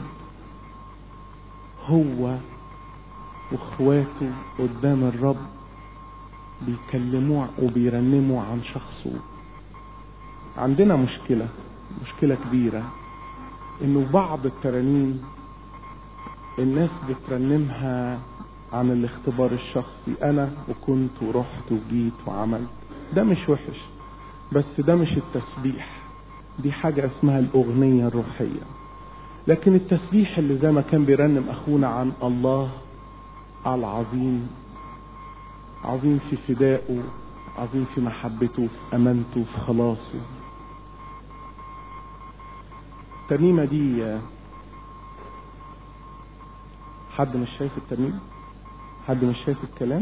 هو واخواته قدام الرب بيكلموه وبيرنموا عن شخصه عندنا مشكلة مشكلة كبيرة انه بعض الترانيم الناس بترنمها عن الاختبار الشخصي انا وكنت ورحت وجيت وعملت ده مش وحش بس ده مش التسبيح دي حاجة اسمها الاغنية الروحية لكن التسبيح اللي زي ما كان بيرنم اخونا عن الله العظيم عظيم في فدائه عظيم في محبته في امانته في خلاصه الترنيمة دي آه، حد مش شايف الترنيمة حد مش شايف الكلام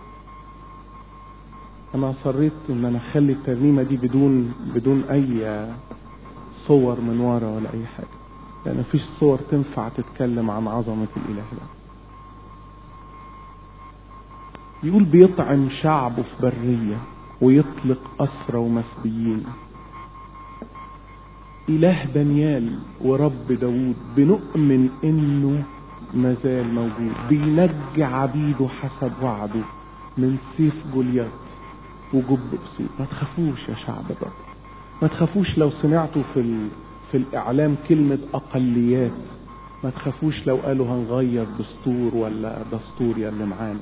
انا اصريت ان انا اخلي الترنيمة دي بدون بدون اي آه، صور من ورا ولا اي حاجة لان مفيش صور تنفع تتكلم عن عظمة الاله ده يقول بيطعم شعبه في برية ويطلق أسرى ومسبيين إله دانيال ورب داود بنؤمن إنه مازال موجود بينجي عبيده حسب وعده من سيف جوليات وجب أسود ما تخافوش يا شعب الرب ما تخافوش لو سمعتوا في ال... في الإعلام كلمة أقليات ما تخافوش لو قالوا هنغير دستور ولا دستور يا اللي معانا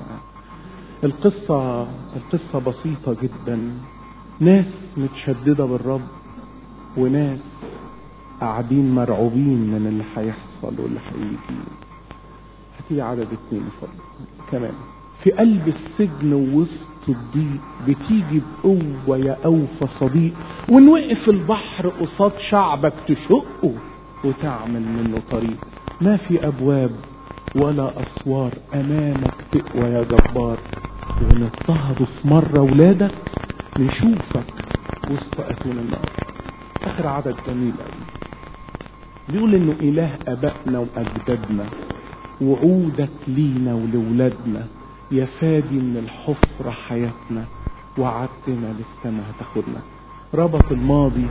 القصة القصة بسيطة جدا ناس متشددة بالرب وناس قاعدين مرعوبين من اللي هيحصل واللي هيجي هتيجي عدد اتنين فضل كمان في قلب السجن ووسط الضيق بتيجي بقوة يا أوفى صديق وإن وقف البحر قصاد شعبك تشقه وتعمل منه طريق ما في أبواب ولا أسوار أمامك تقوى يا جبار ونضطهدوا في مرة ولادك نشوفك وسط أتون النار آخر عدد جميل أوي بيقول إنه إله آبائنا وأجدادنا وعودك لينا ولولادنا يا فادي من الحفرة حياتنا وعدتنا للسما هتاخدنا ربط الماضي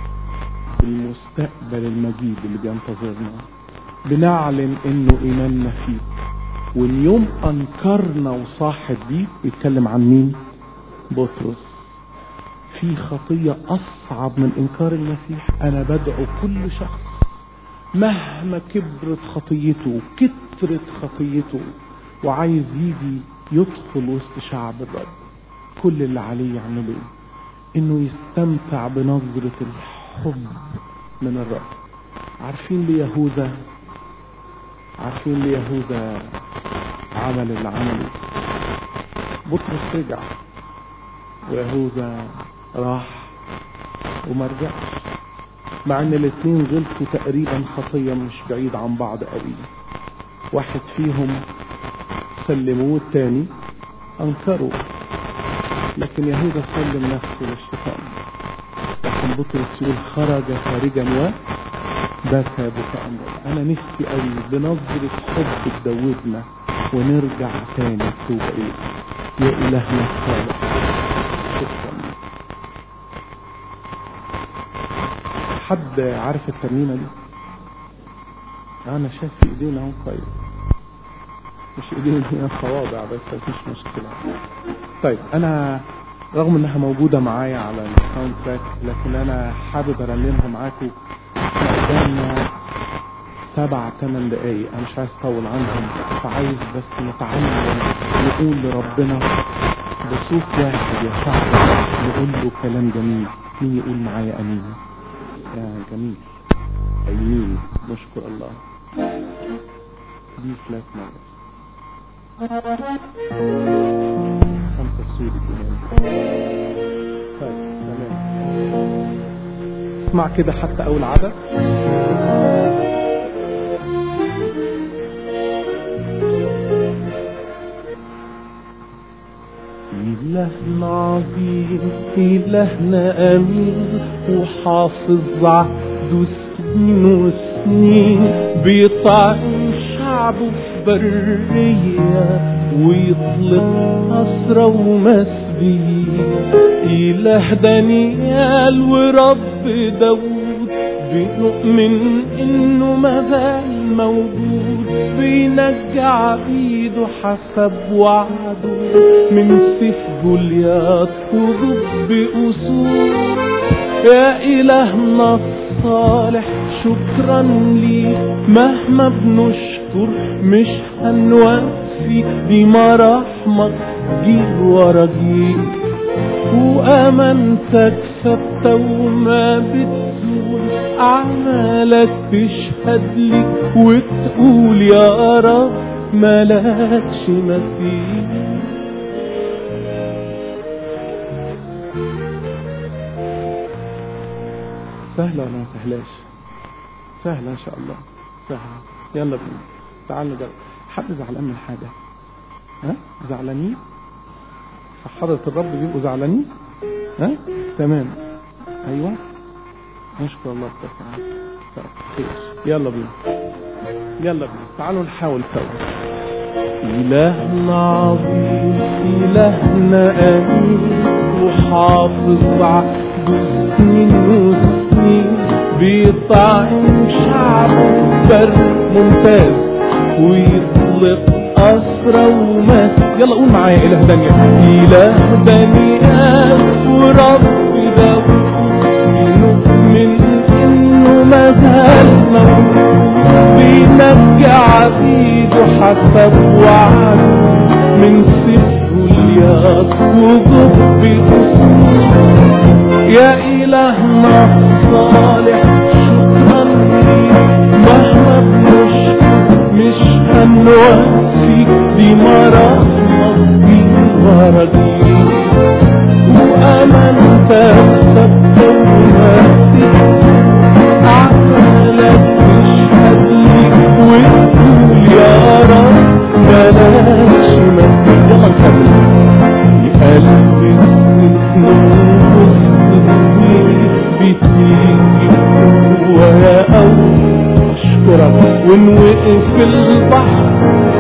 بالمستقبل المجيد اللي بينتظرنا بنعلن انه ايماننا فيك وان يوم انكرنا وصاحب بيك بيتكلم عن مين بطرس في خطية اصعب من انكار المسيح انا بدعو كل شخص مهما كبرت خطيته كترت خطيته وعايز يجي يدخل وسط شعب الرب كل اللي عليه يعمله انه يستمتع بنظرة الحب من الرب عارفين ليه يهوذا عارفين ليه يهوذا عمل اللي عمله بطرس رجع ويهوذا راح وما رجعش مع ان الاتنين غلطوا تقريبا خطية مش بعيد عن بعض قوي واحد فيهم سلموه التاني انكروا لكن يهوذا سلم نفسه للشيطان لكن بطرس يقول خرج خارجا و بكى بكاء انا نفسي قوي بنظرة حب تدوبنا ونرجع تاني توبة اليه يا الهنا الصالح شكرا حد عارف الترنيمة دي انا شايف في ايدينا اهو كويس مش ايدينا هي صوابع بس مفيش مشكلة طيب انا رغم انها موجودة معايا على الساوند تراك لكن انا حابب ارنمها معاكم احنا قدامنا سبع ثمان دقايق انا مش عايز اطول عنهم فعايز بس نتعلم نقول لربنا بصوت واحد يا شعب نقول له كلام جميل مين يقول معايا امين يا جميل امين نشكر الله دي ثلاث مرات خمسة سوري كمان طيب تمام اسمع كده حتى اول عدد إلهنا عظيم إلهنا أمين وحافظ عهده سنين وسنين بيطعم شعبه في برية ويطلق أسرى ومسبيين إله دانيال ورب داود بنؤمن إنه مازال موجود بينجى عبيده حسب وعده من سيف جولياط وضب أسود يا إلهنا الصالح شكرا ليك مهما بنشكر مش هنوفي دي مراحمك جيل ورا جيل وأمانتك ثابتة وما بتزول أعمالك تشهد لك وتقول يا رب ملكش مثيل سهلة ولا ما سهلاش سهلة إن شاء الله سهلة يلا بينا تعالوا نجرب حد زعلان من حاجة ها زعلانين في حضرة الرب بيبقوا زعلانين ها تمام أيوة نشكر الله تعالى طيب، خير يلا بينا يلا بينا تعالوا نحاول سوا إلهنا عظيم إلهنا أمين وحافظ عهده سنين وسنين بيطعم شعبه بر ممتاز ويطلق أسرى وماس يلا قول معايا إله دانيال إله دانيال ورب داود بنؤمن إنه مازال موجود بينجي عبيده حسب وعده من سفه الياس وجب الأسود يا إلهنا الصالح شكرا ليك مهما بنشكر مش هنوفي دي مراحمك دي ورا دي وأمانتك ثابتة وماسك أعمالك تشهد ليك وتقول يا رب بلاش مثيل يلا نكمل يا قلبي السنين بتيجي ويا أول أشكرك ونوقف البحر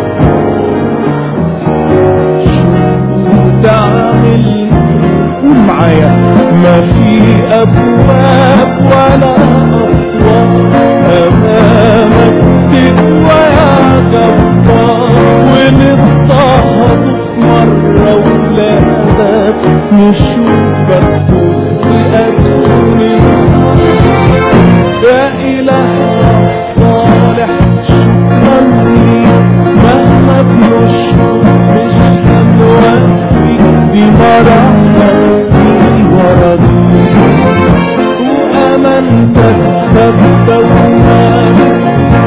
تعمل قول معايا ما في أبواب ولا أسوار أمامك تقوى يا جبار ونضطهد مرة ولادك نشوفك وسط أدوني يا إله صالح شكرا ليك مهما بنشكر مش هنوفي دي مراحمك دي ورا دي وأمانتك ثابتة ومالك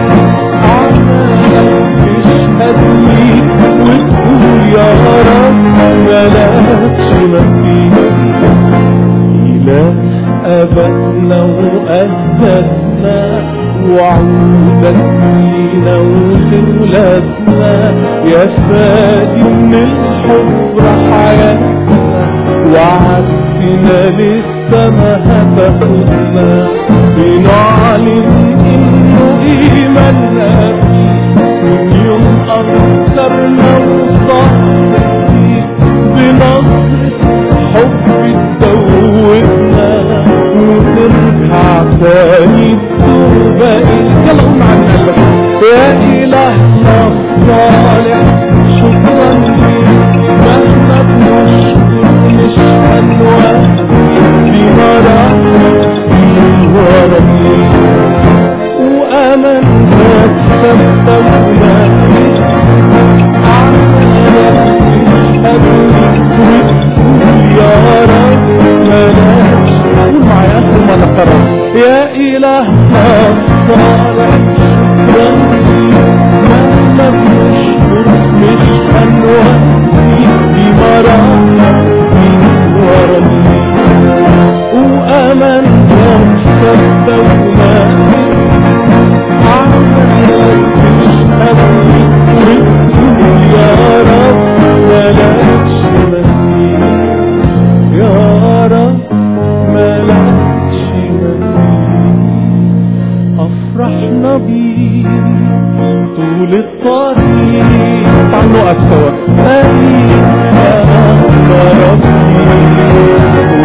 عمالك تشهد ليك وتقول يا رب ملكش مثيل إله أبتنا وأهدتنا وعودك لينا وخلتنا يا فادي من الحب حياتنا وعدتنا لسه ما هتاخدنا بنعلن انه ايماننا بيك من يوم انكرنا وصحتك بنظرة حب تدوبنا وترجع تاني التوبة يلا قول معانا قلبك يا إلهنا الصالح شكرا ليك مهما بنشكر مش هنوفي بمراحمك في ورا وأمانتك ثابتة ومالك عمالك تشهد وتقول يا رب ملاك قول معايا آخر ما نقرأ يا إلهنا الصالح شكرا مهما بنشكر مش هنوفي بمراحمك في ورا وأمانتك ثابتة ومالك عمالك تشهد وتقول يا رب ملاكش مثيل يا رب ملاكش مثيل أفرحنا بيك طول الطريق تعالوا نقف سوا أليك يا ربي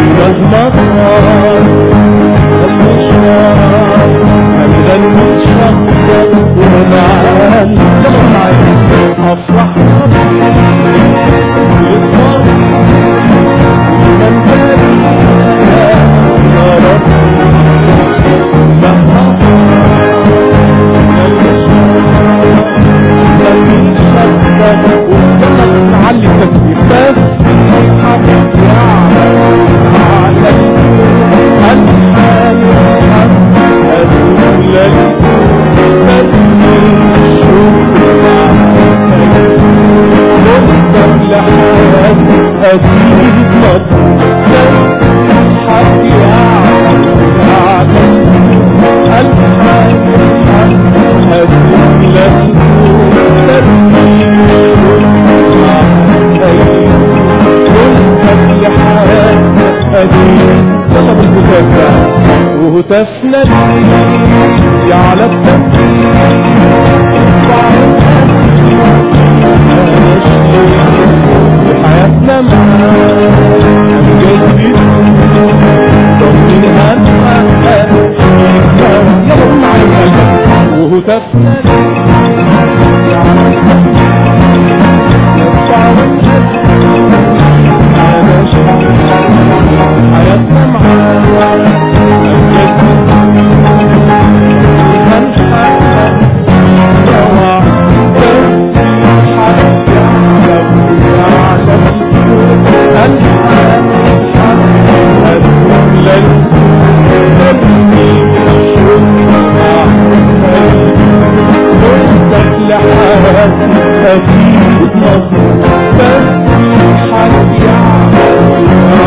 أكيد يلا بالهتاف بقى وهتافنا ليه يعلى التنفيذ حياتنا معاك جديد طمن هنحقق يلا قول معايا قلبك وهتافنا ليه يعلى التنفيذ يرفع ونهز حياتنا معاك أكيد مظلوم بس حد يعمل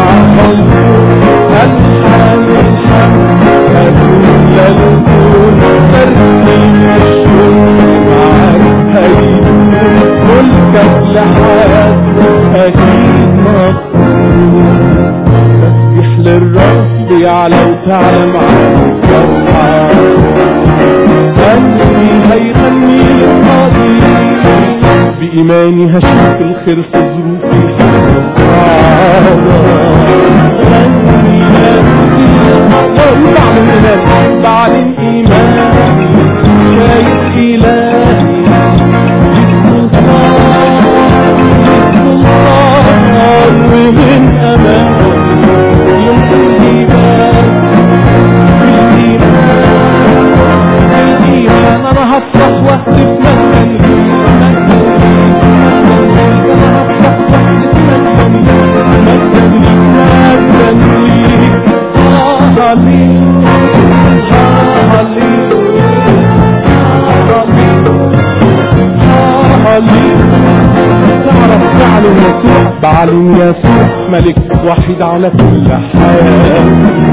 الحال الحمد أدول الكون ترسيم الشوق معاك هيدون ملكك لحياة أكيد مظلوم تسبيح للرب يعلى وتعلى معاك فرحان قلبي هيغني للقاضي بإيماني هشوف الخير في ظروفي غني وبعلن إيمان بعلن إيمان شايف إلهي جسمه صار جسمه صار ومن أمامه يمكن يبان بالإيمان بالإيمان أنا هفرح واهتف مجدا تعرف تعلم يسوع بعلم يسوع ملك وحيد على كل حال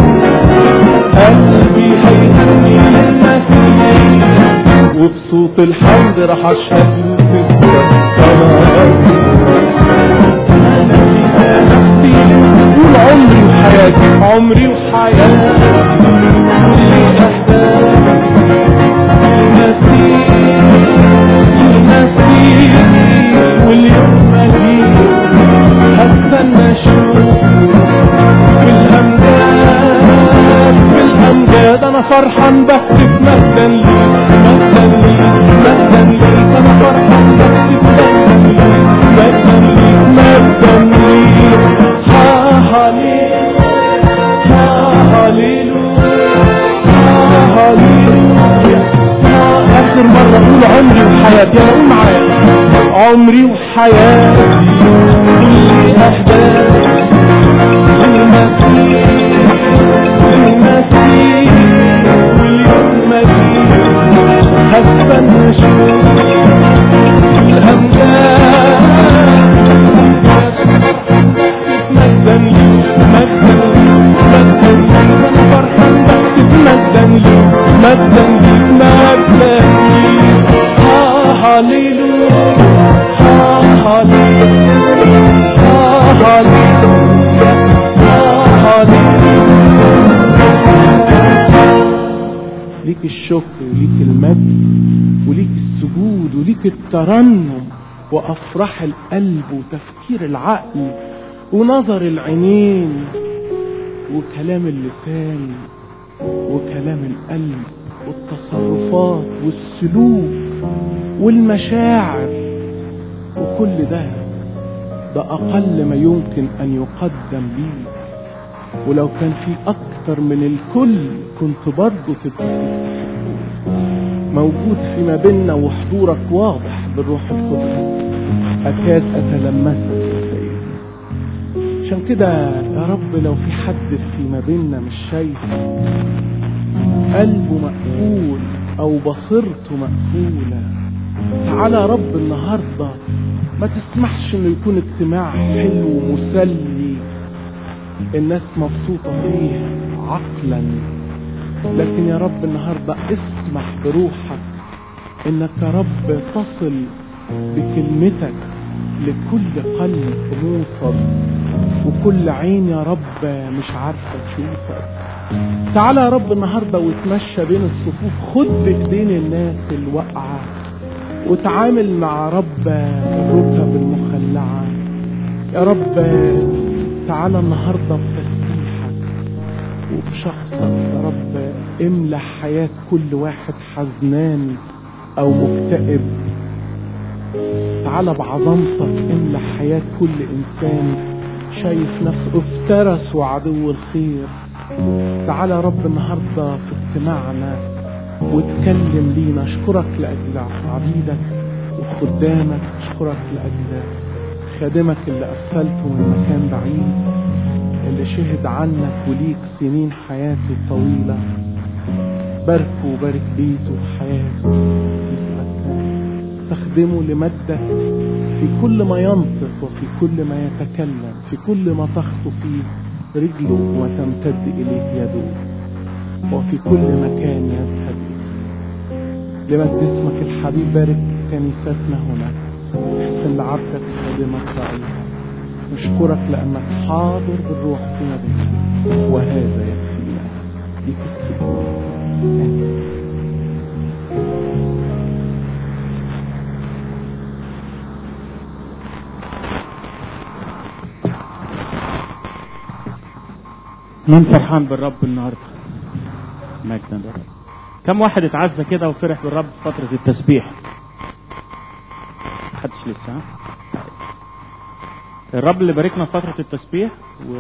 قلبي هيغني للمسيح وبصوت الحمد راح اشهد له في السماء طول عمري وحياتي عمري وحياتي كل احداثي المسيح المسيح واليوم مجيء هستنى اشوفه بالامجاد بالامجاد انا فرحان بهتف مجدا لي مجدا لي مجدا لي انا فرحان بهتف مجدا لي مجدا لي مجدا لي ها هللويا ها هللويا ها هللويا ها اخر مرة اقول عمري وحياتي انا قول معايا عمري وحياتي كل احداثي المسيح المسيح واليوم مجيء هستنى اشوف الامجاد مجدا لي مجدا لي مجدا لي انا فرحان بكتب مجدا لي مجدا لي مجدا لي ها هللويا ها هللويا ها هللويا ها هللويا ليك الشكر وليك المجد وليك السجود وليك الترنم وافراح القلب وتفكير العقل ونظر العينين وكلام اللسان وكلام القلب والتصرفات والسلوك والمشاعر وكل ده ده اقل ما يمكن ان يقدم لي ولو كان في اكتر من الكل كنت برضه تبقى موجود فيما بيننا وحضورك واضح بالروح القدس اكاد اتلمسك يا سيدي عشان كده يا رب لو في حد فيما بيننا مش شايف قلبه مقفول او بصيرته مقفوله تعالى يا رب النهارده ما تسمحش انه يكون اجتماع حلو ومسلي الناس مبسوطة فيه عقلا لكن يا رب النهاردة اسمح بروحك انك يا رب تصل بكلمتك لكل قلب موصل وكل عين يا رب مش عارفة تشوفك تعالى يا رب النهاردة وتمشى بين الصفوف خد بإيدين الناس الواقعة وتعامل مع رب الركب المخلعة يا رب تعالى النهاردة بتسبيحك وبشخصك يا رب املى حياة كل واحد حزنان او مكتئب تعالى بعظمتك املى حياة كل انسان شايف نفسه افترس وعدو الخير تعالى يا رب النهاردة في اجتماعنا واتكلم لينا اشكرك لاجل عبيدك وخدامك اشكرك لاجل خادمك اللي ارسلته من مكان بعيد اللي شهد عنك وليك سنين حياته طويلة باركه وبارك بيته وحياته استخدمه لمجدك في كل ما ينطق وفي كل ما يتكلم في كل ما تخطو فيه رجله وتمتد إليه يده وفي كل مكان يذهب إليه لمجد اسمك الحبيب بارك كنيستنا هنا احسن لعبدك خادمك رأيها نشكرك لأنك حاضر بالروح فينا بك وهذا يكفينا ليك السجود آمين. مين فرحان بالرب النهارده مجدا للرب كم واحد اتعزى كده وفرح بالرب في فترة التسبيح محدش لسه ها؟ طيب. الرب اللي باركنا في فترة التسبيح و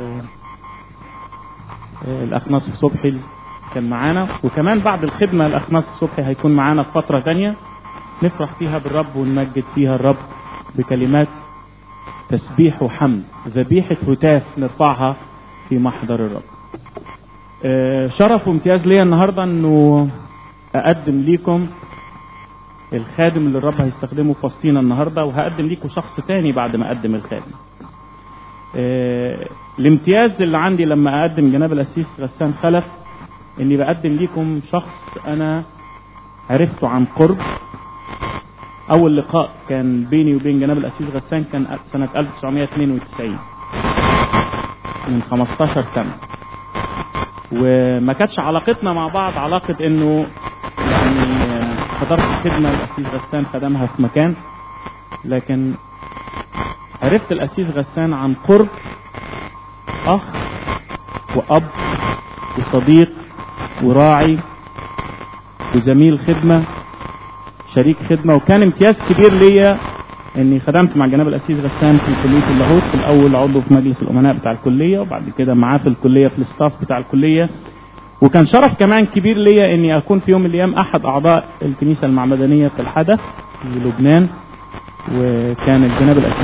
آه، الأخ ناصر صبحي كان معانا وكمان بعد الخدمة الأخ ناصر صبحي هيكون معانا في فترة تانية نفرح فيها بالرب ونمجد فيها الرب بكلمات تسبيح وحمد ذبيحة هتاف نرفعها في محضر الرب آه، شرف وامتياز ليا النهارده انه اقدم ليكم الخادم اللي الرب هيستخدمه في وسطينا النهارده وهقدم ليكم شخص تاني بعد ما اقدم الخادم. آه، الامتياز اللي عندي لما اقدم جناب الاسيس غسان خلف اني بقدم ليكم شخص انا عرفته عن قرب اول لقاء كان بيني وبين جناب الاسيس غسان كان سنه 1992 من 15 سنه وما كانتش علاقتنا مع بعض علاقة انه يعني آه، حضرت خدمة الاسيس غسان خدمها في مكان لكن عرفت الاسيس غسان عن قرب اخ واب وصديق وراعي وزميل خدمة شريك خدمة وكان امتياز كبير ليا اني خدمت مع جناب الاسيس غسان في كلية اللاهوت في الاول عضو في مجلس الامناء بتاع الكلية وبعد كده معاه في الكلية في الستاف بتاع الكلية وكان شرف كمان كبير ليا اني اكون في يوم من الايام احد اعضاء الكنيسة المعمدانية في الحدث في لبنان وكان الجناب الاسيس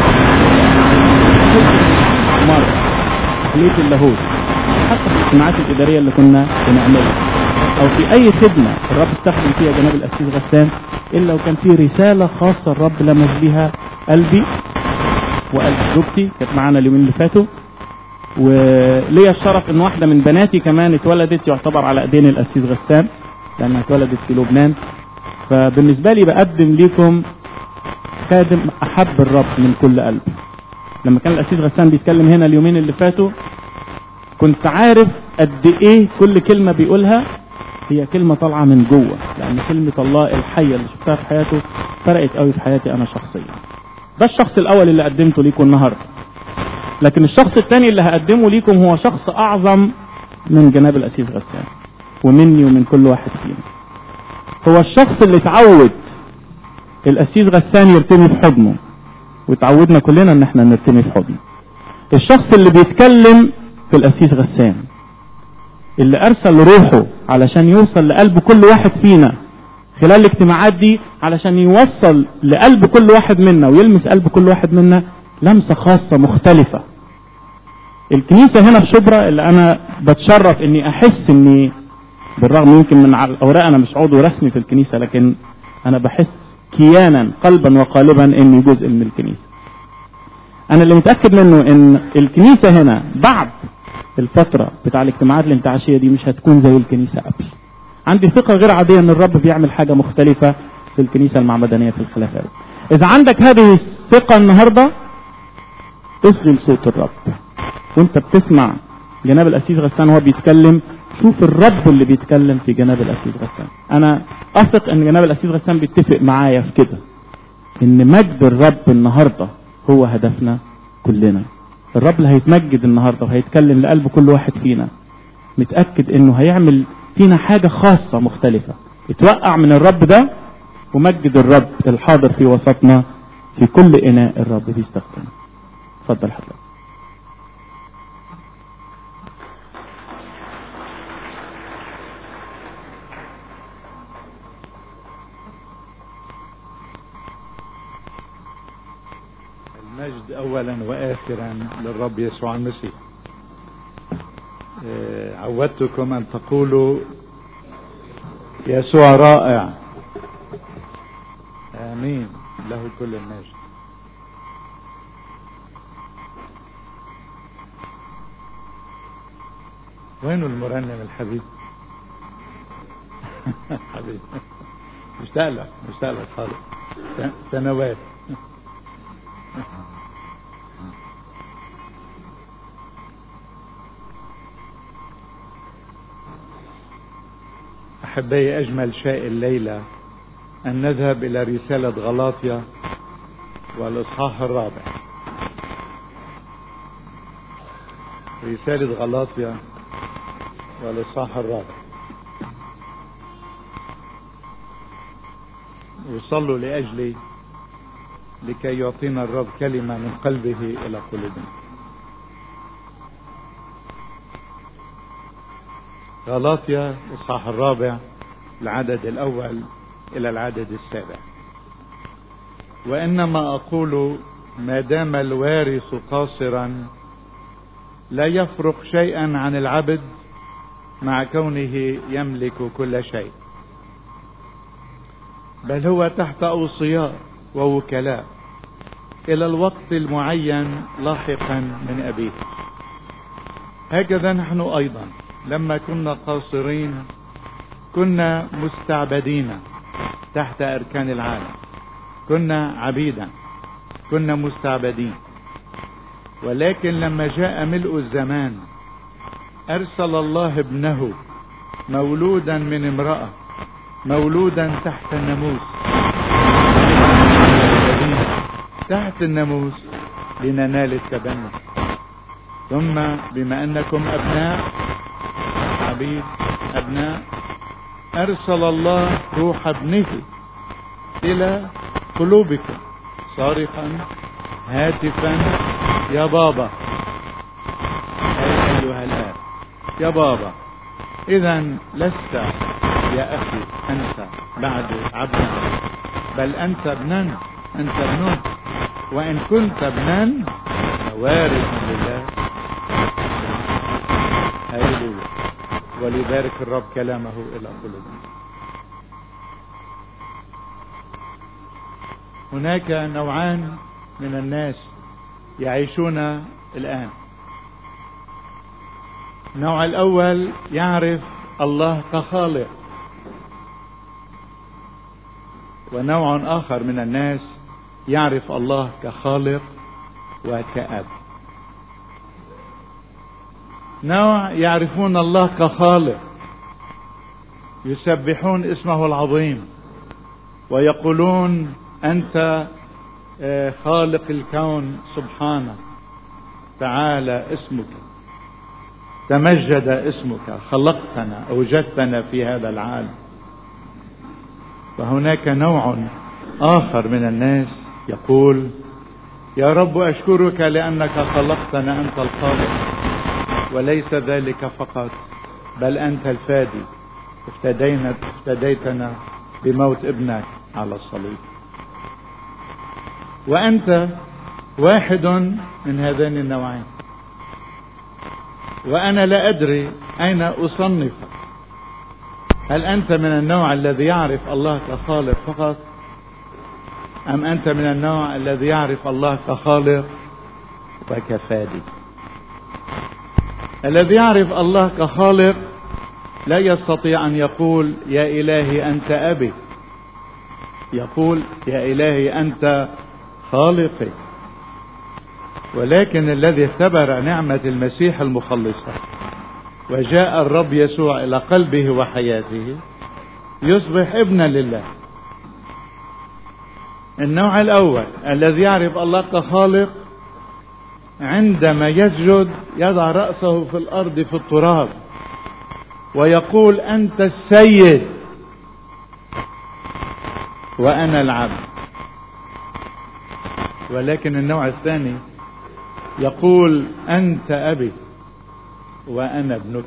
غسان مرة كلية اللاهوت حتى في الاجتماعات الادارية اللي كنا بنعملها او في اي خدمة الرب استخدم فيها جناب الاسيس غسان الا وكان في رسالة خاصة الرب لمس بها قلبي وقلب زوجتي كانت معانا اليومين اللي فاتوا وليا الشرف ان واحدة من بناتي كمان اتولدت يعتبر على ايدين الاسيس غسان لانها اتولدت في لبنان فبالنسبة لي بقدم لكم خادم احب الرب من كل قلب لما كان الاسيس غسان بيتكلم هنا اليومين اللي فاتوا كنت عارف قد ايه كل كلمة بيقولها هي كلمة طالعة من جوه لأن كلمة الله الحية اللي شفتها في حياته فرقت قوي في حياتي أنا شخصيا ده الشخص الأول اللي قدمته ليكم النهاردة لكن الشخص الثاني اللي هقدمه ليكم هو شخص أعظم من جناب الأسيس غسان ومني ومن كل واحد فينا هو الشخص اللي اتعود الأسيس غسان يرتمي في حضنه وتعودنا كلنا ان احنا نرتمي في حضنه الشخص اللي بيتكلم في الأسيس غسان اللي ارسل روحه علشان يوصل لقلب كل واحد فينا خلال الاجتماعات دي علشان يوصل لقلب كل واحد منا ويلمس قلب كل واحد منا لمسة خاصة مختلفة الكنيسة هنا في شبرا اللي انا بتشرف اني احس اني بالرغم يمكن من على الاوراق انا مش عضو رسمي في الكنيسة لكن انا بحس كيانا قلبا وقالبا اني جزء من الكنيسة انا اللي متأكد منه ان الكنيسة هنا بعد الفترة بتاع الاجتماعات الانتعاشية دي مش هتكون زي الكنيسة قبل عندي ثقة غير عادية ان الرب بيعمل حاجة مختلفة في الكنيسة المعمدانية في الخلافات اذا عندك هذه الثقة النهاردة اصغي لصوت الرب وانت بتسمع جناب الأسيس غسان وهو بيتكلم شوف الرب اللي بيتكلم في جناب الأسيس غسان أنا أثق إن جناب الأسيس غسان بيتفق معايا في كده إن مجد الرب النهاردة هو هدفنا كلنا الرب اللي هيتمجد النهاردة وهيتكلم لقلب كل واحد فينا متأكد إنه هيعمل فينا حاجة خاصة مختلفة اتوقع من الرب ده ومجد الرب الحاضر في وسطنا في كل إناء الرب بيستخدمه اتفضل حضرتك المجد اولا واخرا للرب يسوع المسيح آه، عودتكم ان تقولوا يسوع رائع امين له كل المجد وينه المرنم الحبيب حبيب مشتاق لك مشتاق لك خالص سنوات أحبائي أجمل شيء الليلة أن نذهب إلى رسالة غلاطيا والإصحاح الرابع رسالة غلاطيا والإصحاح الرابع وصلوا لأجلي لكي يعطينا الرب كلمة من قلبه إلى قلوبنا غلاطيا الإصحاح الرابع العدد الأول إلى العدد السابع وإنما أقول ما دام الوارث قاصرا لا يفرق شيئا عن العبد مع كونه يملك كل شيء بل هو تحت أوصياء ووكلاء إلى الوقت المعين لاحقا من أبيه هكذا نحن أيضا لما كنا قاصرين كنا مستعبدين تحت أركان العالم كنا عبيدا كنا مستعبدين ولكن لما جاء ملء الزمان أرسل الله ابنه مولودا من امرأة مولودا تحت الناموس تحت الناموس لننال التبني ثم بما أنكم أبناء عبيد أبناء أرسل الله روح ابنه إلى قلوبكم صارخا هاتفا يا بابا أي أيها الآب يا بابا إذا لست يا أخي أنت بعد عبدا بل أنت ابنا أنت ابن وإن كنت ابنا فوارث لله هللويا وليبارك الرب كلامه إلى قلوبنا هناك نوعان من الناس يعيشون الآن النوع الأول يعرف الله كخالق ونوع آخر من الناس يعرف الله كخالق وكأب نوع يعرفون الله كخالق يسبحون اسمه العظيم ويقولون أنت خالق الكون سبحانك تعالى اسمك تمجد اسمك خلقتنا اوجدتنا في هذا العالم وهناك نوع اخر من الناس يقول يا رب اشكرك لانك خلقتنا انت الخالق وليس ذلك فقط بل انت الفادي افتدينا افتديتنا بموت ابنك على الصليب وانت واحد من هذين النوعين وانا لا ادري اين اصنفك هل انت من النوع الذي يعرف الله كخالق فقط ام انت من النوع الذي يعرف الله كخالق وكفادي الذي يعرف الله كخالق لا يستطيع ان يقول يا الهي انت ابي يقول يا الهي انت خالقي ولكن الذي اختبر نعمة المسيح المخلصة وجاء الرب يسوع إلى قلبه وحياته يصبح ابنا لله النوع الأول الذي يعرف الله كخالق عندما يسجد يضع رأسه في الأرض في التراب ويقول أنت السيد وأنا العبد ولكن النوع الثاني يقول أنت أبي وأنا ابنك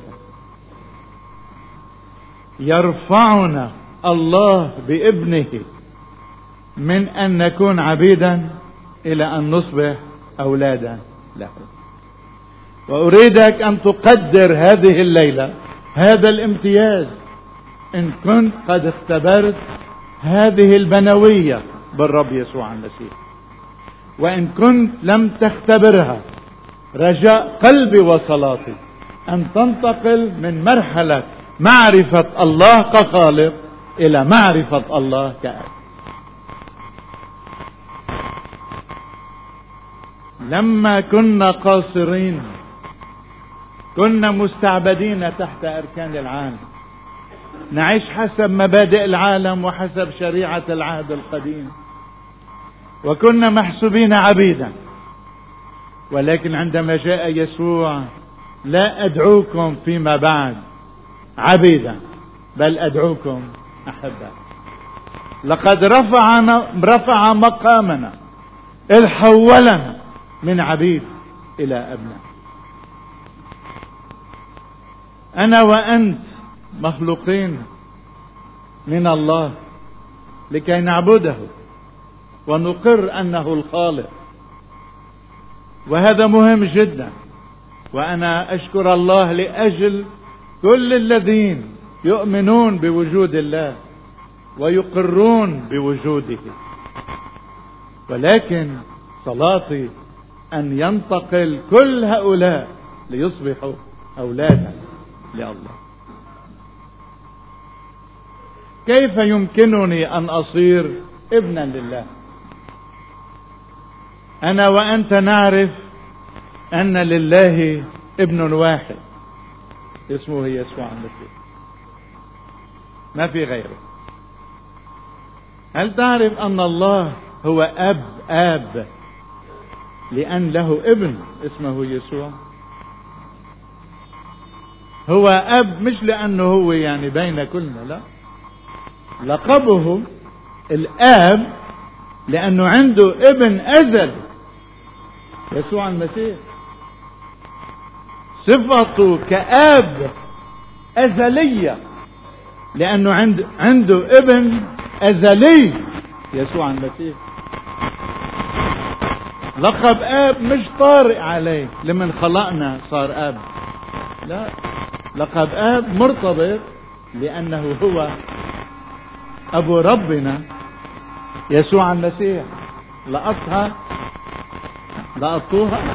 يرفعنا الله بابنه من أن نكون عبيدا إلى أن نصبح أولادا له وأريدك أن تقدر هذه الليلة هذا الامتياز إن كنت قد اختبرت هذه البنوية بالرب يسوع المسيح وإن كنت لم تختبرها رجاء قلبي وصلاتي أن تنتقل من مرحلة معرفة الله كخالق إلى معرفة الله كأب لما كنا قاصرين كنا مستعبدين تحت أركان العالم نعيش حسب مبادئ العالم وحسب شريعة العهد القديم وكنا محسوبين عبيدا ولكن عندما جاء يسوع لا أدعوكم فيما بعد عبيدا بل أدعوكم أحبا لقد رفعنا رفع مقامنا الحولنا من عبيد إلى أبناء أنا وأنت مخلوقين من الله لكي نعبده ونقر أنه الخالق وهذا مهم جدا وأنا أشكر الله لأجل كل الذين يؤمنون بوجود الله ويقرون بوجوده ولكن صلاتي أن ينتقل كل هؤلاء ليصبحوا أولادا لله كيف يمكنني أن أصير ابنا لله أنا وأنت نعرف أن لله ابن واحد اسمه يسوع المسيح ما في غيره هل تعرف أن الله هو أب آب لأن له ابن اسمه يسوع هو أب مش لأنه هو يعني بين كلنا لا لقبه الآب لأنه عنده ابن أزل يسوع المسيح صفته كآب أزلية لأنه عنده عنده ابن أزلي يسوع المسيح لقب آب مش طارئ عليه لمن خلقنا صار آب لا لقب آب مرتبط لأنه هو أبو ربنا يسوع المسيح لقطها لقطوها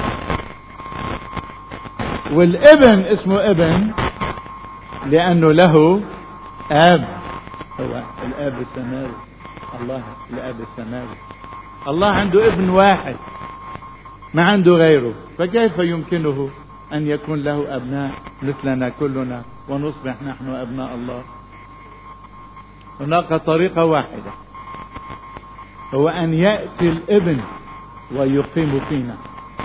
والابن اسمه ابن لأنه له آب هو الآب السماوي الله الآب السماوي الله عنده ابن واحد ما عنده غيره فكيف يمكنه أن يكون له أبناء مثلنا كلنا ونصبح نحن أبناء الله هناك طريقة واحدة هو أن يأتي الابن ويقيم فينا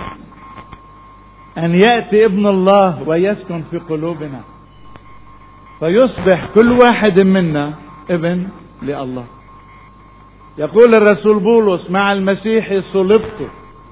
أن يأتي ابن الله ويسكن في قلوبنا فيصبح كل واحد منا ابن لله يقول الرسول بولس مع المسيح صلبت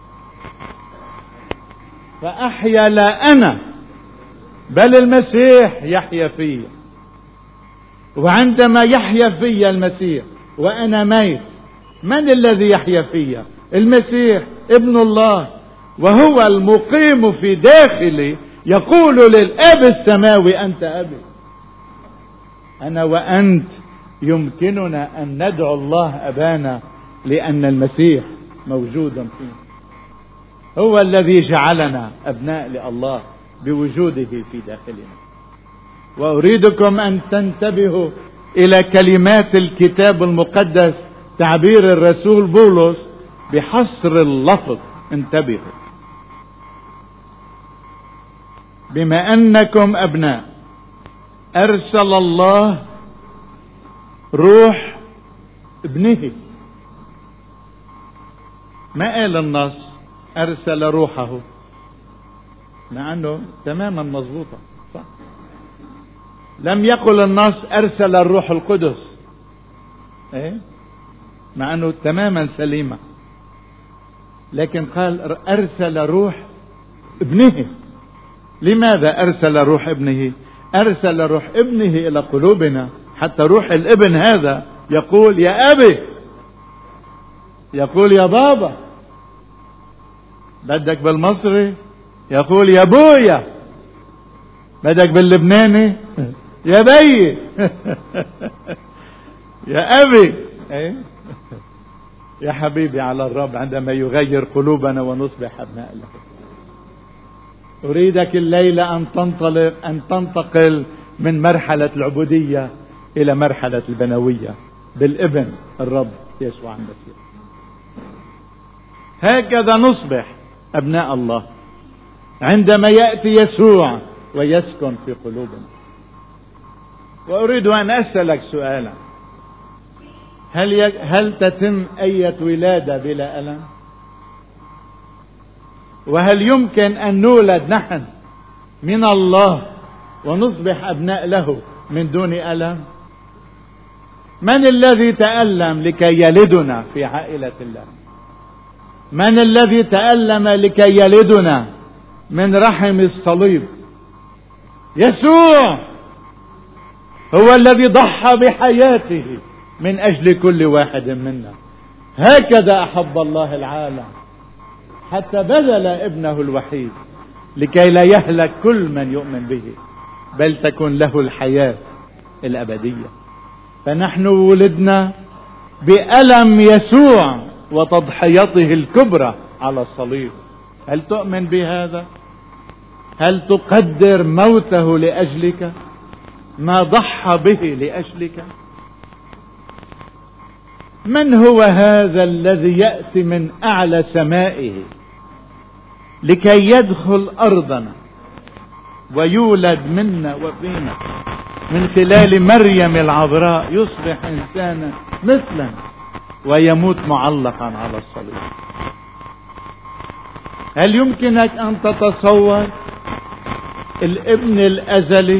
فأحيا لا أنا بل المسيح يحيا في وعندما يحيا في المسيح وأنا ميت من الذي يحيا في المسيح ابن الله وهو المقيم في داخلي يقول للاب السماوي انت ابي انا وانت يمكننا ان ندعو الله ابانا لان المسيح موجود فيه هو الذي جعلنا ابناء لله بوجوده في داخلنا واريدكم ان تنتبهوا الى كلمات الكتاب المقدس تعبير الرسول بولس بحصر اللفظ انتبهوا بما أنكم أبناء أرسل الله روح ابنه ما قال النص أرسل روحه مع أنه تماما مضبوطة صح لم يقل النص أرسل الروح القدس إيه؟ مع أنه تماما سليمة لكن قال أرسل روح ابنه لماذا أرسل روح ابنه أرسل روح ابنه إلى قلوبنا حتى روح الابن هذا يقول يا أبي يقول يا بابا بدك بالمصري يقول يا بويا بدك باللبناني يا بي يا أبي إيه؟ يا حبيبي على الرب عندما يغير قلوبنا ونصبح أبناء له أريدك الليلة أن تنطلق أن تنتقل من مرحلة العبودية إلى مرحلة البنوية بالابن الرب يسوع المسيح هكذا نصبح أبناء الله عندما يأتي يسوع ويسكن في قلوبنا وأريد أن أسألك سؤالا هل ي... هل تتم أية ولادة بلا ألم؟ وهل يمكن أن نولد نحن من الله ونصبح أبناء له من دون ألم؟ من الذي تألم لكي يلدنا في عائلة الله؟ من الذي تألم لكي يلدنا من رحم الصليب؟ يسوع هو الذي ضحى بحياته من اجل كل واحد منا هكذا احب الله العالم حتى بذل ابنه الوحيد لكي لا يهلك كل من يؤمن به بل تكون له الحياه الابديه فنحن ولدنا بالم يسوع وتضحيته الكبرى على الصليب هل تؤمن بهذا هل تقدر موته لاجلك ما ضحى به لاجلك من هو هذا الذي ياتي من اعلى سمائه لكي يدخل ارضنا ويولد منا وفينا من خلال مريم العذراء يصبح انسانا مثلا ويموت معلقا على الصليب هل يمكنك ان تتصور الابن الازلي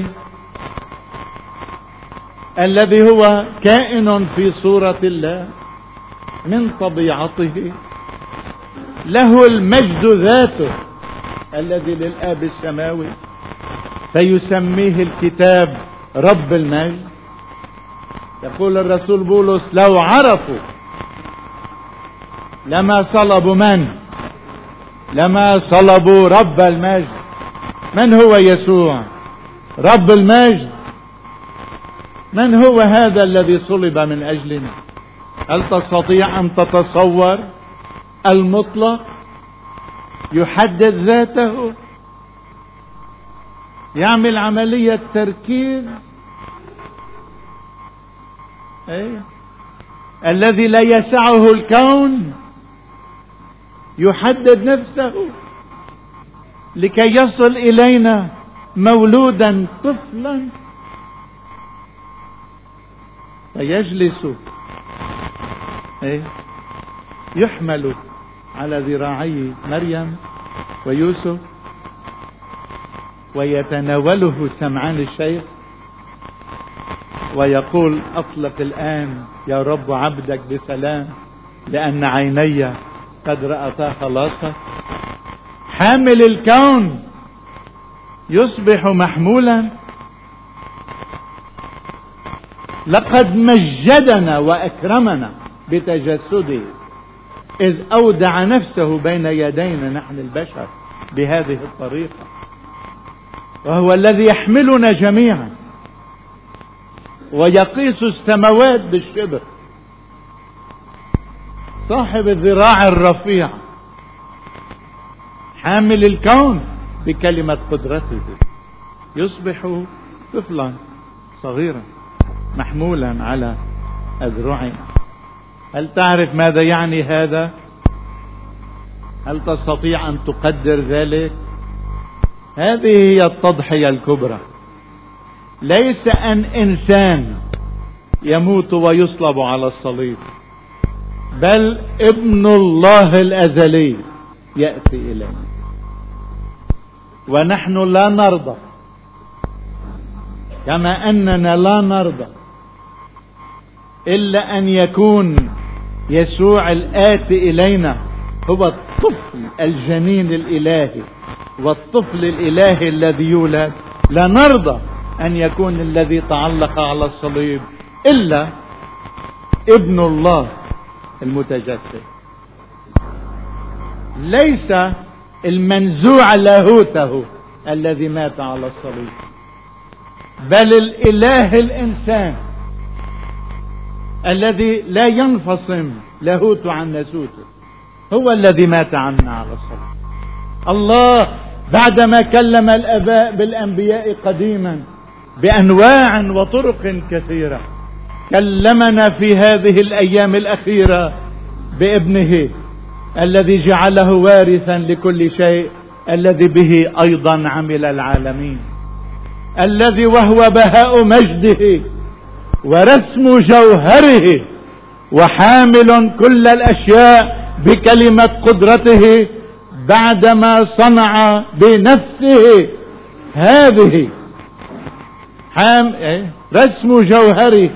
الذي هو كائن في صورة الله من طبيعته له المجد ذاته الذي للآب السماوي فيسميه الكتاب رب المجد يقول الرسول بولس لو عرفوا لما صلبوا من لما صلبوا رب المجد من هو يسوع رب المجد من هو هذا الذي صلب من اجلنا هل تستطيع ان تتصور المطلق يحدد ذاته يعمل عملية تركيز أيه؟ الذي لا يسعه الكون يحدد نفسه لكي يصل إلينا مولودا طفلا فيجلس ايه يحمل على ذراعي مريم ويوسف ويتناوله سمعان الشيخ ويقول اطلق الان يا رب عبدك بسلام لان عيني قد راتا خلاصك حامل الكون يصبح محمولا لقد مجدنا واكرمنا بتجسده اذ اودع نفسه بين يدينا نحن البشر بهذه الطريقه وهو الذي يحملنا جميعا ويقيس السماوات بالشبر صاحب الذراع الرفيع حامل الكون بكلمه قدرته يصبح طفلا صغيرا محمولا على أذرعنا هل تعرف ماذا يعني هذا هل تستطيع أن تقدر ذلك هذه هي التضحية الكبرى ليس أن إنسان يموت ويصلب على الصليب بل ابن الله الأزلي يأتي إلينا ونحن لا نرضى كما أننا لا نرضى إلا أن يكون يسوع الآتي إلينا هو الطفل الجنين الإلهي والطفل الإلهي الذي يولد لا نرضى أن يكون الذي تعلق على الصليب إلا ابن الله المتجسد ليس المنزوع لاهوته الذي مات على الصليب بل الاله الانسان الذي لا ينفصم لاهوته عن ناسوته هو الذي مات عنا على الصليب الله بعدما كلم الاباء بالانبياء قديما بانواع وطرق كثيره كلمنا في هذه الايام الاخيره بابنه الذي جعله وارثا لكل شيء الذي به ايضا عمل العالمين الذي وهو بهاء مجده ورسم جوهره وحامل كل الاشياء بكلمه قدرته بعدما صنع بنفسه هذه حام إيه؟ رسم جوهره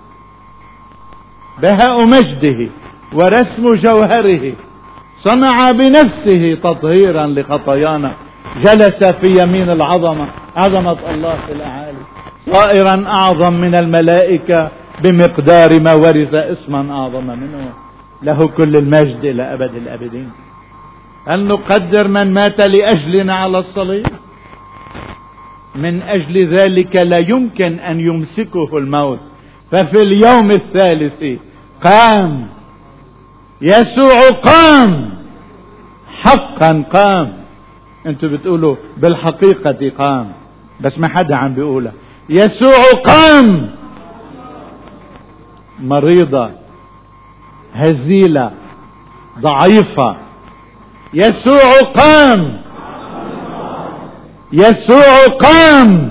بهاء مجده ورسم جوهره صنع بنفسه تطهيرا لخطايانا جلس في يمين العظمة عظمة الله في الأعالي صائرا أعظم من الملائكة بمقدار ما ورث اسما أعظم منه له كل المجد إلى أبد الأبدين هل نقدر من مات لأجلنا على الصليب من أجل ذلك لا يمكن أن يمسكه الموت ففي اليوم الثالث قام يسوع قام حقا قام انتوا بتقولوا بالحقيقة قام بس ما حدا عم بيقولها يسوع قام مريضة هزيلة ضعيفة يسوع قام يسوع قام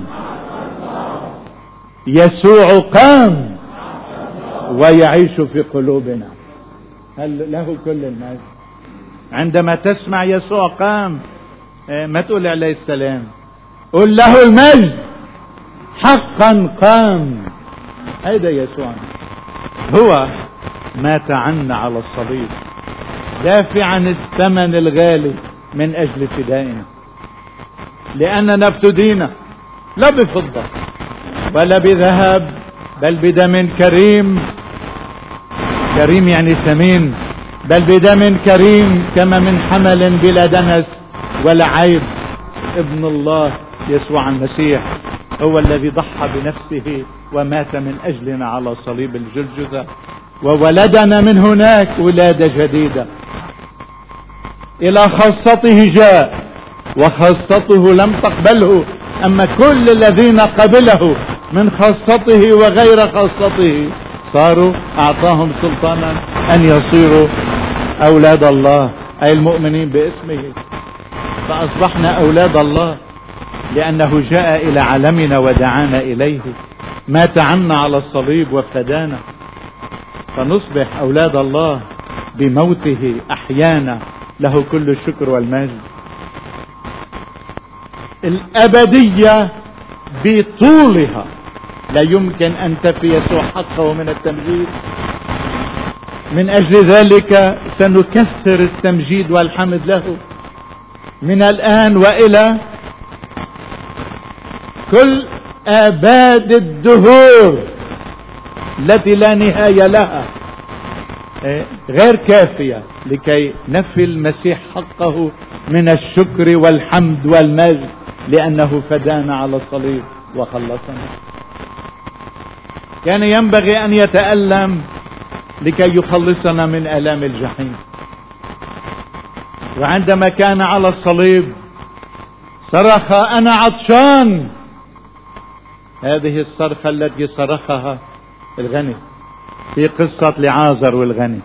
يسوع قام ويعيش في قلوبنا هل له كل المجد عندما تسمع يسوع قام ما تقول عليه السلام قل له المجد حقا قام هيدا يسوع هو مات عنا على الصليب دافعا الثمن الغالي من اجل فدائنا لاننا افتدينا لا بفضه ولا بذهب بل بدم كريم كريم يعني ثمين بل بدم كريم كما من حمل بلا دنس ولا عيب ابن الله يسوع المسيح هو الذي ضحى بنفسه ومات من اجلنا على صليب الجلجثه وولدنا من هناك ولاده جديده الى خاصته جاء وخاصته لم تقبله اما كل الذين قبله من خاصته وغير خاصته صاروا اعطاهم سلطانا ان يصيروا اولاد الله اي المؤمنين باسمه فاصبحنا اولاد الله لانه جاء الى عالمنا ودعانا اليه مات عنا على الصليب وفدانا فنصبح اولاد الله بموته احيانا له كل الشكر والمجد الابديه بطولها لا يمكن ان تفي يسوع حقه من التمجيد من اجل ذلك سنكثر التمجيد والحمد له من الان والى كل اباد الدهور التي لا نهايه لها غير كافيه لكي نفي المسيح حقه من الشكر والحمد والمجد لانه فدانا على الصليب وخلصنا كان ينبغي ان يتالم لكي يخلصنا من الام الجحيم وعندما كان على الصليب صرخ انا عطشان هذه الصرخه التي صرخها الغني في قصه لعازر والغني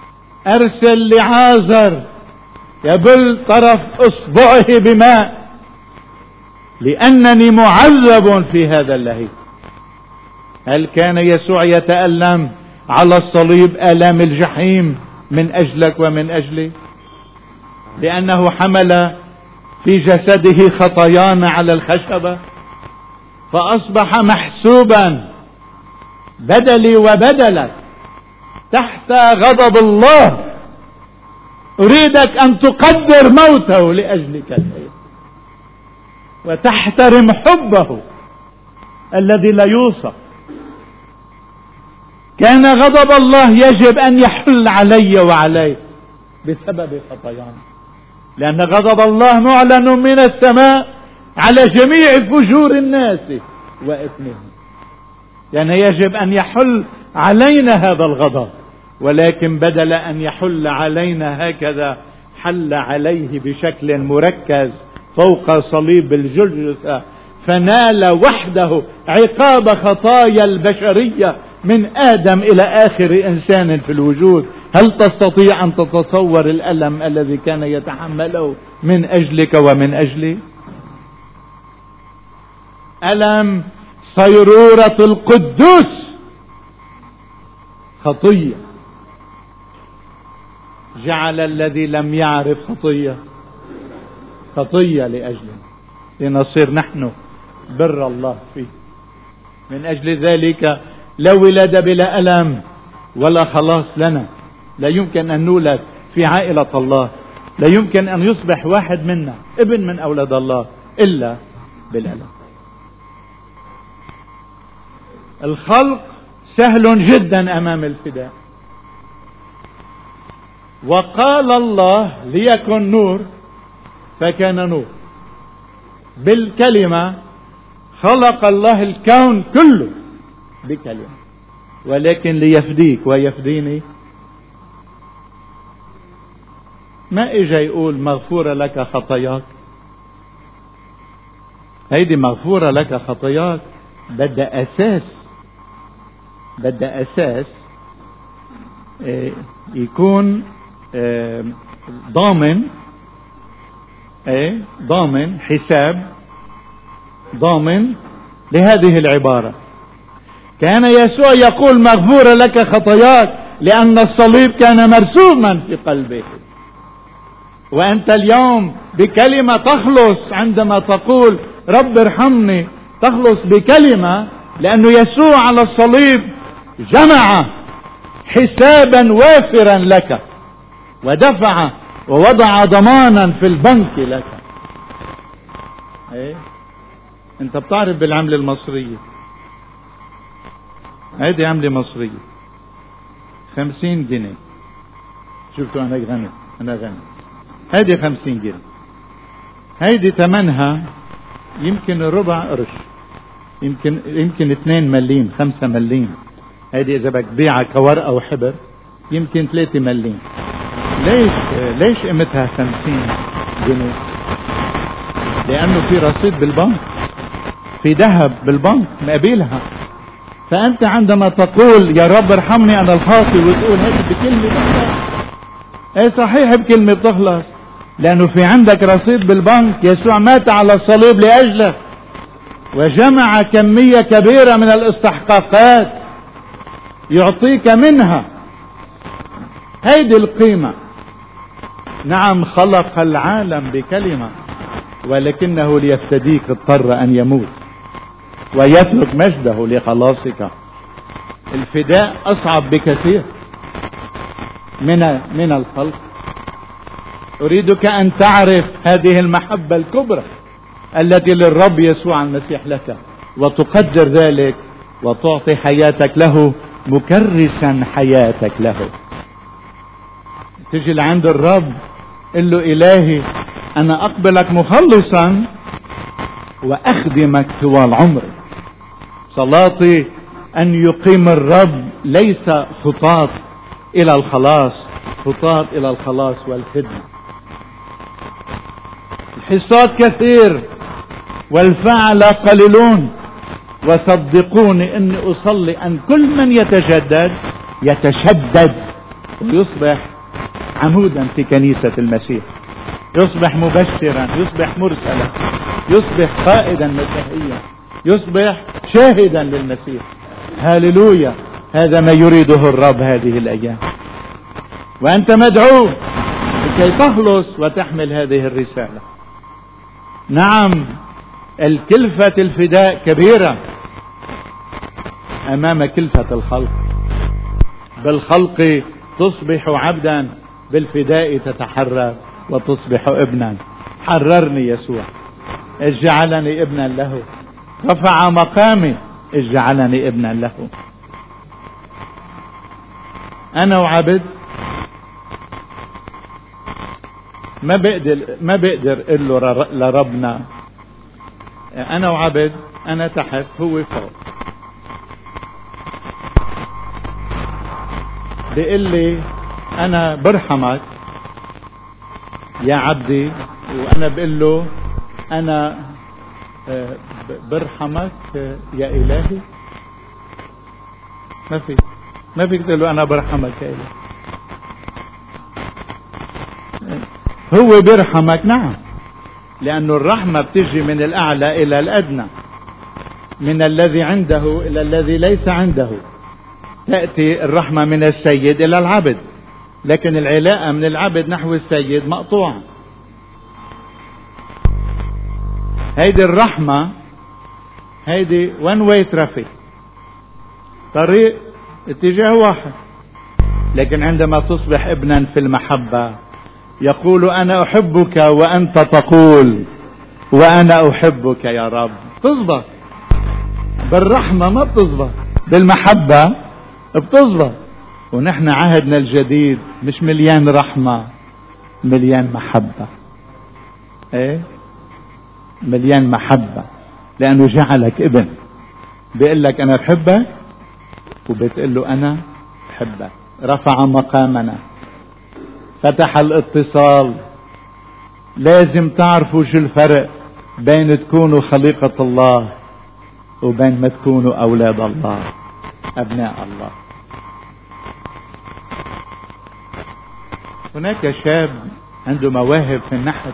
ارسل لعازر يبل طرف اصبعه بماء لأنني معذب في هذا اللهيب هل كان يسوع يتألم على الصليب آلام الجحيم من أجلك ومن أجلي لأنه حمل في جسده خطايانا على الخشبة فأصبح محسوبا بدلي وبدلك تحت غضب الله أريدك أن تقدر موته لأجلك الحين وتحترم حبه الذي لا يوصف كان غضب الله يجب أن يحل علي وعليك بسبب خطايانا لأن غضب الله معلن من السماء على جميع فجور الناس وإثمهم لأن يعني يجب أن يحل علينا هذا الغضب ولكن بدل أن يحل علينا هكذا حل عليه بشكل مركز فوق صليب الجلجثة فنال وحده عقاب خطايا البشرية من آدم إلى آخر إنسان في الوجود هل تستطيع أن تتصور الألم الذي كان يتحمله من أجلك ومن أجلي ألم صيرورة القدوس خطية جعل الذي لم يعرف خطية خطية لأجلنا لنصير نحن بر الله فيه من أجل ذلك لا ولادة بلا ألم ولا خلاص لنا لا يمكن أن نولد في عائلة الله لا يمكن أن يصبح واحد منا ابن من أولاد الله إلا بالألم الخلق سهل جدا أمام الفداء وقال الله ليكن نور فكان نور بالكلمة خلق الله الكون كله بكلمة ولكن ليفديك ويفديني ما اجى يقول مغفورة لك خطاياك هيدي مغفورة لك خطاياك بدها اساس بدها اساس يكون ضامن ايه ضامن حساب ضامن لهذه العبارة كان يسوع يقول مغفورة لك خطاياك لأن الصليب كان مرسوما في قلبه وأنت اليوم بكلمة تخلص عندما تقول رب ارحمني تخلص بكلمة لأنه يسوع على الصليب جمع حسابا وافرا لك ودفع ووضع ضمانا في البنك لك ايه انت بتعرف بالعملة المصرية هيدي عملة مصرية خمسين جنيه شفتوا انا غني انا غني هيدي خمسين جنيه هيدي ثمنها يمكن ربع قرش يمكن يمكن اثنين مليم خمسة مليم هيدي اذا بدك تبيعها كورقة وحبر يمكن ثلاثة مليم ليش ليش قيمتها خمسين جنيه لانه في رصيد بالبنك في ذهب بالبنك مقابلها فانت عندما تقول يا رب ارحمني انا الخاطي وتقول هذه بكلمه بتخلص ايه صحيح بكلمه بتخلص لانه في عندك رصيد بالبنك يسوع مات على الصليب لاجلك وجمع كميه كبيره من الاستحقاقات يعطيك منها هيدي القيمه نعم خلق العالم بكلمه ولكنه ليفتديك اضطر ان يموت ويترك مجده لخلاصك الفداء اصعب بكثير من من الخلق اريدك ان تعرف هذه المحبه الكبرى التي للرب يسوع المسيح لك وتقدر ذلك وتعطي حياتك له مكرسا حياتك له تجي لعند الرب قل له الهي انا اقبلك مخلصا واخدمك طوال عمري صلاتي ان يقيم الرب ليس خطاط الى الخلاص خطاط الى الخلاص والخدمه الحصاد كثير والفعل قليلون وصدقوني اني اصلي ان كل من يتجدد يتشدد ويصبح عمودا في كنيسه المسيح يصبح مبشرا يصبح مرسلا يصبح قائدا مسيحيا يصبح شاهدا للمسيح هاللويا هذا ما يريده الرب هذه الايام وانت مدعو لكي تخلص وتحمل هذه الرساله نعم الكلفه الفداء كبيره امام كلفه الخلق بالخلق تصبح عبدا بالفداء تتحرر وتصبح ابنا حررني يسوع اجعلني ابنا له رفع مقامي اجعلني ابنا له انا وعبد ما بقدر ما بقدر اقول له لربنا انا وعبد انا تحت هو فوق بيقول لي انا برحمك يا عبدي وانا بقول له انا برحمك يا الهي ما في ما فيك تقول له انا برحمك يا الهي هو بيرحمك نعم لأنه الرحمة بتجي من الأعلى إلى الأدنى من الذي عنده إلى الذي ليس عنده تأتي الرحمة من السيد إلى العبد لكن العلاقة من العبد نحو السيد مقطوعة هيدي الرحمة هيدي وان واي ترافيك طريق اتجاه واحد لكن عندما تصبح ابنا في المحبة يقول انا احبك وانت تقول وانا احبك يا رب تظبط بالرحمة ما بتظبط بالمحبة بتظبط ونحن عهدنا الجديد مش مليان رحمة مليان محبة ايه مليان محبة لأنه جعلك ابن بيقول لك أنا بحبك وبتقول له أنا بحبك رفع مقامنا فتح الاتصال لازم تعرفوا شو الفرق بين تكونوا خليقة الله وبين ما تكونوا أولاد الله أبناء الله هناك شاب عنده مواهب في النحت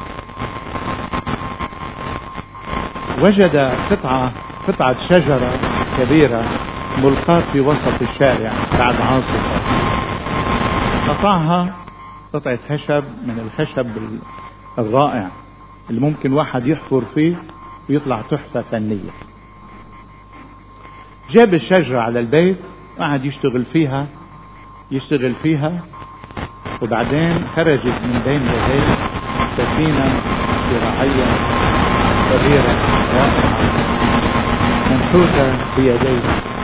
وجد قطعة قطعة شجرة كبيرة ملقاة في وسط الشارع بعد عاصفة قطعها قطعة خشب من الخشب الرائع اللي ممكن واحد يحفر فيه ويطلع تحفة فنية جاب الشجرة على البيت وقعد يشتغل فيها يشتغل فيها وبعدين خرجت من بين يديه سفينة زراعية صغيرة رائعة منحوتة بيديه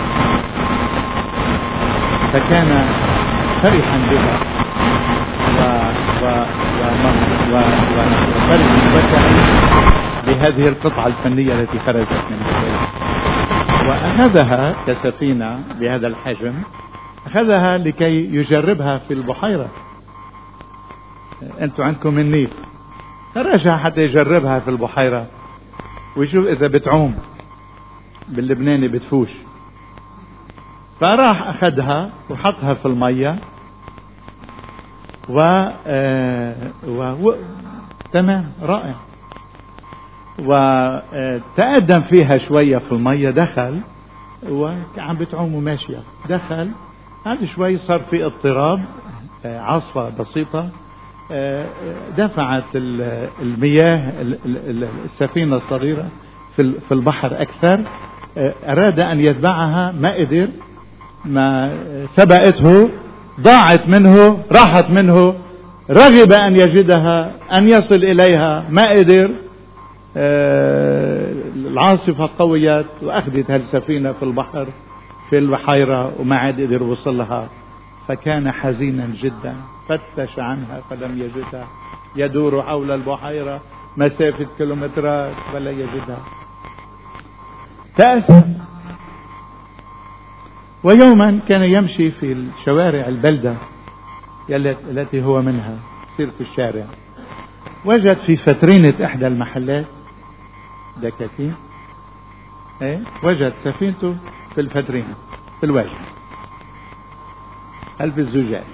فكان فرحا بها و و و و وفرح بكى بهذه القطعة الفنية التي خرجت من يديه وأخذها كسفينة بهذا الحجم أخذها لكي يجربها في البحيرة أنتم عندكم النيل خرجها حتى يجربها في البحيرة ويشوف إذا بتعوم باللبناني بتفوش فراح أخذها وحطها في المية و, آه و... و... تمام رائع وتقدم فيها شوية في المية دخل وعم بتعوم وماشية دخل بعد شوي صار في اضطراب عاصفة بسيطة دفعت المياه السفينة الصغيرة في البحر أكثر أراد أن يتبعها ما قدر ما سبقته ضاعت منه راحت منه رغب أن يجدها أن يصل إليها ما قدر العاصفة قويت وأخذت هالسفينة في البحر في البحيرة وما عاد قدر يوصلها فكان حزينا جدا فتش عنها فلم يجدها يدور حول البحيرة مسافة كيلومترات فلا يجدها تأسف ويوما كان يمشي في شوارع البلدة التي هو منها يصير في الشارع وجد في فترينة إحدى المحلات دكاكين ايه وجد سفينته في الفترينة في الوجه قلب الزجاج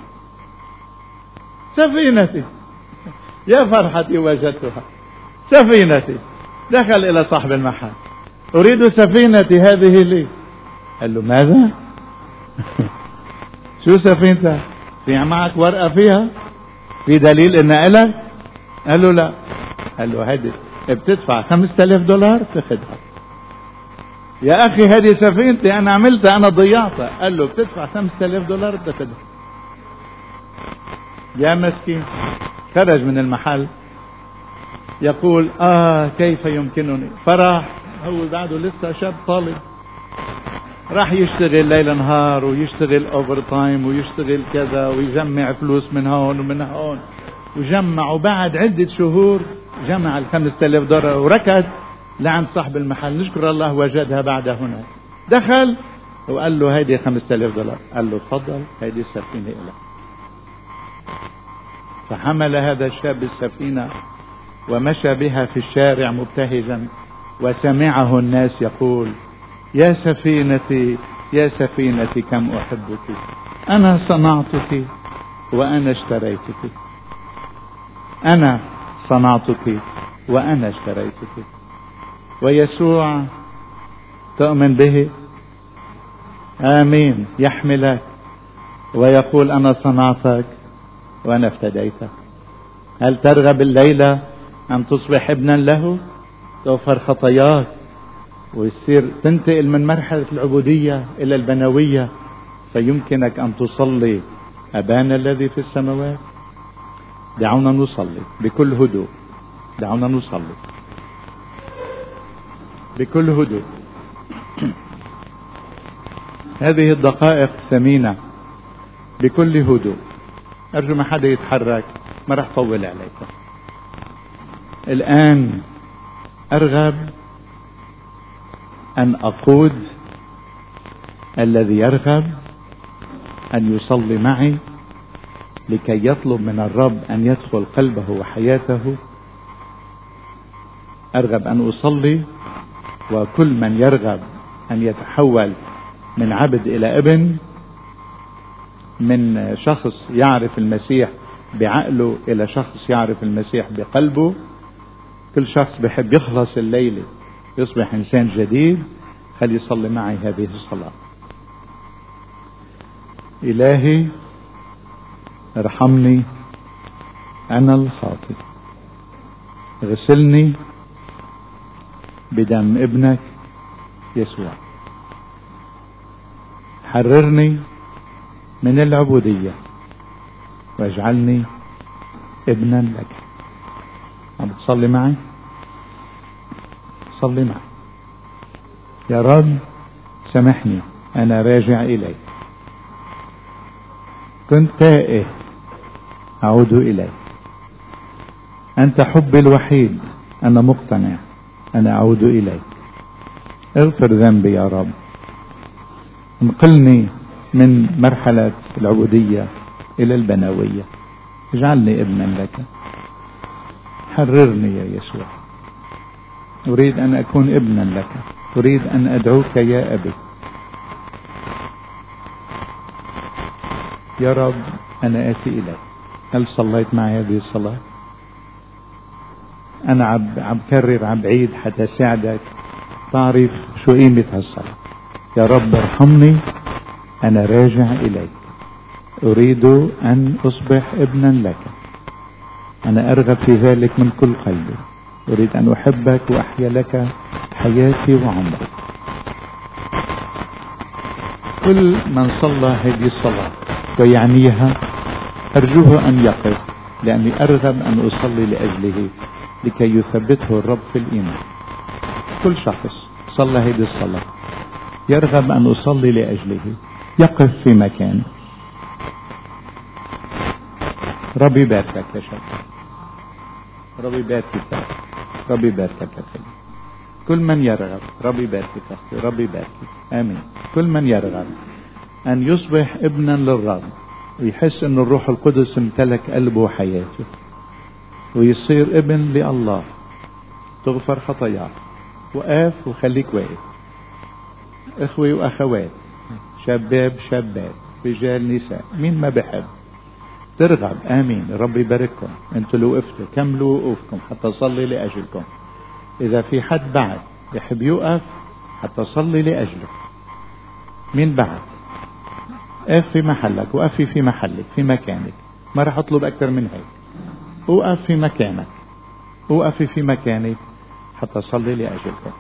سفينتي يا فرحتي وجدتها سفينتي دخل إلى صاحب المحل أريد سفينتي هذه لي قال له ماذا شو سفينتك في معك ورقة فيها في دليل إنها إلك قال له لا قال له هدي بتدفع خمسة آلاف دولار تاخدها يا أخي هذه سفينتي أنا عملتها أنا ضيعتها قال له بتدفع خمسة آلاف دولار بتاخدها يا مسكين خرج من المحل يقول آه كيف يمكنني فرح هو بعده لسه شاب طالب راح يشتغل ليل نهار ويشتغل اوفر تايم ويشتغل كذا ويجمع فلوس من هون ومن هون وجمع وبعد عدة شهور جمع ال 5000 دولار وركض لعند صاحب المحل نشكر الله وجدها بعد هناك دخل وقال له هيدي 5000 دولار قال له تفضل هيدي السفينة لك فحمل هذا الشاب السفينة ومشى بها في الشارع مبتهجا وسمعه الناس يقول يا سفينتي يا سفينتي كم أحبك أنا صنعتك وأنا اشتريتك أنا صنعتك وأنا اشتريتك ويسوع تؤمن به آمين يحملك ويقول أنا صنعتك وأنا افتديتك هل ترغب الليلة أن تصبح ابنا له تغفر خطاياك ويصير تنتقل من مرحلة العبودية إلى البنوية فيمكنك أن تصلي أبانا الذي في السماوات دعونا نصلي بكل هدوء دعونا نصلي بكل هدوء هذه الدقائق ثمينة بكل هدوء أرجو ما حدا يتحرك ما راح طول عليكم الآن أرغب أن أقود الذي يرغب أن يصلي معي لكي يطلب من الرب أن يدخل قلبه وحياته أرغب أن أصلي وكل من يرغب أن يتحول من عبد إلى ابن من شخص يعرف المسيح بعقله إلى شخص يعرف المسيح بقلبه كل شخص بحب يخلص الليلة يصبح إنسان جديد خلي يصلي معي هذه الصلاة إلهي ارحمني أنا الخاطئ اغسلني بدم ابنك يسوع حررني من العبودية واجعلني ابنا لك عم بتصلي معي صلي معي يا رب سامحني انا راجع اليك كنت تائه اعود اليك انت حبي الوحيد انا مقتنع انا اعود اليك اغفر ذنبي يا رب انقلني من مرحلة العبودية الى البنوية اجعلني ابنا لك حررني يا يسوع أريد أن أكون ابنا لك أريد أن أدعوك يا أبي يا رب أنا آتي إليك هل صليت معي هذه الصلاة أنا عم عم كرر عم بعيد حتى ساعدك تعرف شو قيمة هالصلاة يا رب ارحمني أنا راجع إليك أريد أن أصبح ابنا لك أنا أرغب في ذلك من كل قلبي أريد أن أحبك وأحيا لك حياتي وعمري كل من صلى هذه الصلاة ويعنيها أرجوه أن يقف لأني أرغب أن أصلي لأجله لكي يثبته الرب في الإيمان كل شخص صلى هذه الصلاة يرغب أن أصلي لأجله يقف في مكانه ربي يباركك يا شباب ربي يباركك ربي يباركك يا سيدي كل من يرغب ربي يباركك أختي ربي يباركك آمين كل من يرغب أن يصبح ابنا للرب ويحس أن الروح القدس امتلك قلبه وحياته ويصير ابن لله تغفر خطاياه وقاف وخليك واقف اخوي واخوات شباب شابات رجال نساء مين ما بحب ترغب امين ربي يبارككم انتوا اللي وقفتوا كملوا وقوفكم حتى اصلي لاجلكم إذا في حد بعد يحب يوقف حتى صلي لأجله مين بعد اقف في محلك وقفي في محلك في مكانك ما راح أطلب أكثر من هيك وقف في مكانك وقفي في مكانك حتى صلي لأجلكم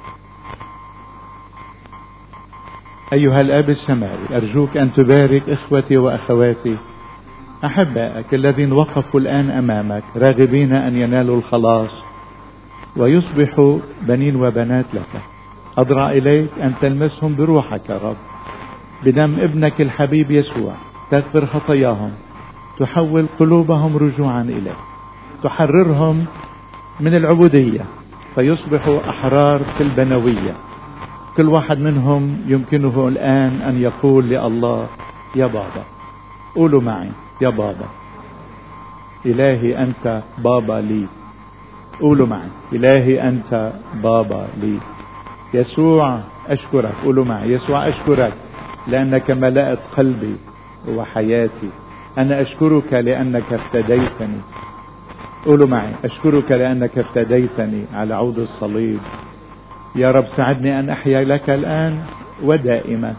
أيها الأب السماوي أرجوك أن تبارك إخوتي وأخواتي أحبائك الذين وقفوا الآن أمامك راغبين أن ينالوا الخلاص ويصبحوا بنين وبنات لك أضرع إليك أن تلمسهم بروحك يا رب بدم ابنك الحبيب يسوع تغفر خطاياهم تحول قلوبهم رجوعا إليك تحررهم من العبودية فيصبحوا أحرار في البنوية كل واحد منهم يمكنه الآن أن يقول لله يا بابا قولوا معي يا بابا إلهي أنت بابا لي قولوا معي إلهي أنت بابا لي يسوع أشكرك قولوا معي يسوع أشكرك لأنك ملأت قلبي وحياتي أنا أشكرك لأنك افتديتني قولوا معي أشكرك لأنك افتديتني على عود الصليب يا رب ساعدني أن أحيا لك الآن ودائما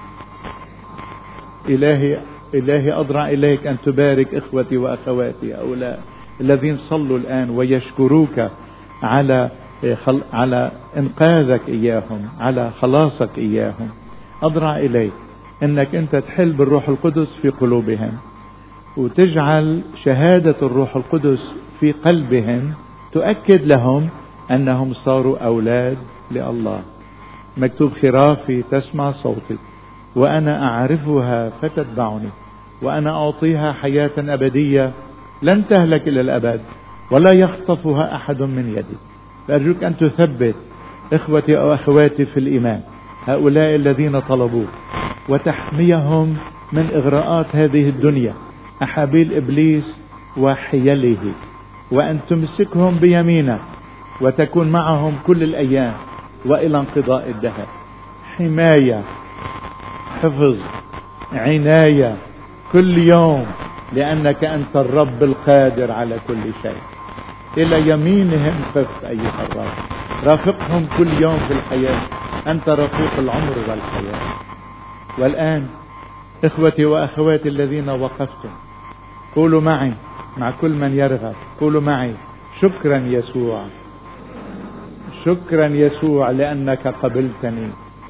إلهي إلهي أضرع إليك أن تبارك إخوتي وأخواتي هؤلاء الذين صلوا الآن ويشكروك على على إنقاذك إياهم على خلاصك إياهم أضرع إليك أنك أنت تحل بالروح القدس في قلوبهم وتجعل شهادة الروح القدس في قلبهم تؤكد لهم أنهم صاروا أولاد لله مكتوب خرافي تسمع صوتي وأنا أعرفها فتتبعني وأنا أعطيها حياة أبدية لن تهلك إلى الأبد ولا يخطفها أحد من يدي فأرجوك أن تثبت إخوتي أو أخواتي في الإيمان هؤلاء الذين طلبوك وتحميهم من إغراءات هذه الدنيا أحابيل إبليس وحيله وأن تمسكهم بيمينك وتكون معهم كل الأيام وإلى انقضاء الدهر حماية حفظ عناية كل يوم لأنك أنت الرب القادر على كل شيء إلى يمينهم قف أيها الرب رافقهم كل يوم في الحياة أنت رفيق العمر والحياة والآن إخوتي وأخواتي الذين وقفتم قولوا معي مع كل من يرغب قولوا معي شكرا يسوع شكرا يسوع لأنك قبلتني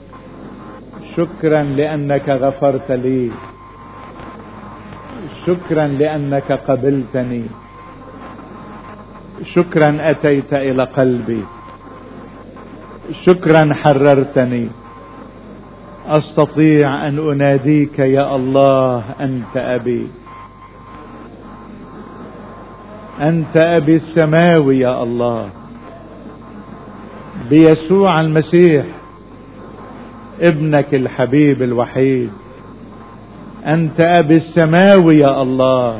شكرا لأنك غفرت لي شكرا لأنك قبلتني شكرا أتيت إلى قلبي شكرا حررتني أستطيع أن أناديك يا الله أنت أبي أنت أبي السماوي يا الله بيسوع المسيح ابنك الحبيب الوحيد أنت أبي السماوي يا الله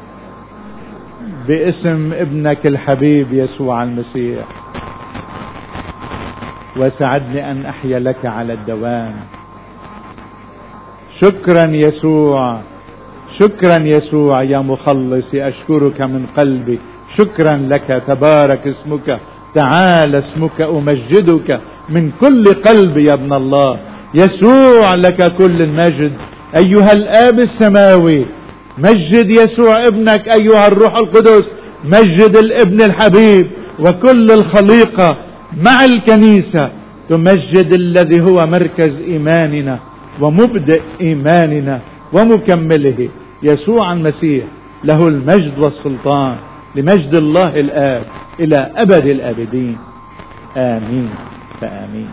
باسم ابنك الحبيب يسوع المسيح وساعدني أن أحيا لك على الدوام شكرا يسوع شكرا يسوع يا مخلصي أشكرك من قلبي شكرا لك تبارك اسمك تعالى اسمك أمجدك من كل قلب يا ابن الله يسوع لك كل المجد أيها الآب السماوي مجد يسوع ابنك أيها الروح القدس مجد الابن الحبيب وكل الخليقة مع الكنيسة تمجد الذي هو مركز إيماننا ومبدئ إيماننا ومكمله يسوع المسيح له المجد والسلطان لمجد الله الآب إلى أبد الآبدين آمين فآمين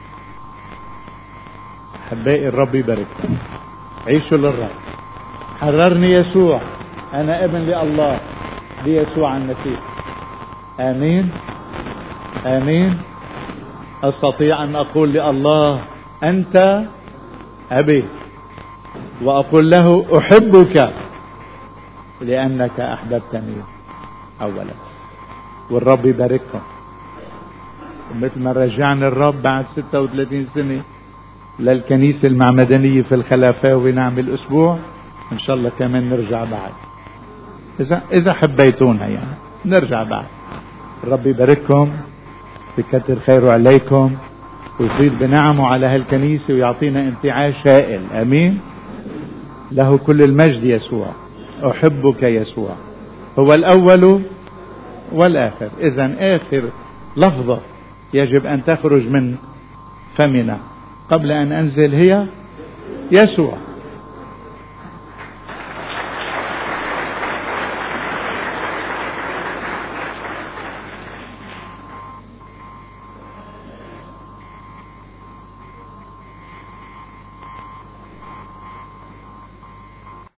أحبائي الرب يبارككم عيشوا للرب حررني يسوع أنا ابن لله بيسوع المسيح آمين آمين أستطيع أن أقول لله أنت أبي وأقول له أحبك لأنك أحببتني أولا والرب يبارككم مثل ما رجعنا الرب بعد 36 سنة للكنيسة المعمدانية في الخلافاوي نعمل أسبوع إن شاء الله كمان نرجع بعد إذا إذا حبيتونا يعني نرجع بعد الرب يبارككم بكتر خيره عليكم ويفيض بنعمه على هالكنيسة ويعطينا انتعاش هائل أمين له كل المجد يسوع أحبك يسوع هو الأول والآخر إذا آخر لفظة يجب أن تخرج من فمنا قبل أن أنزل هي يسوع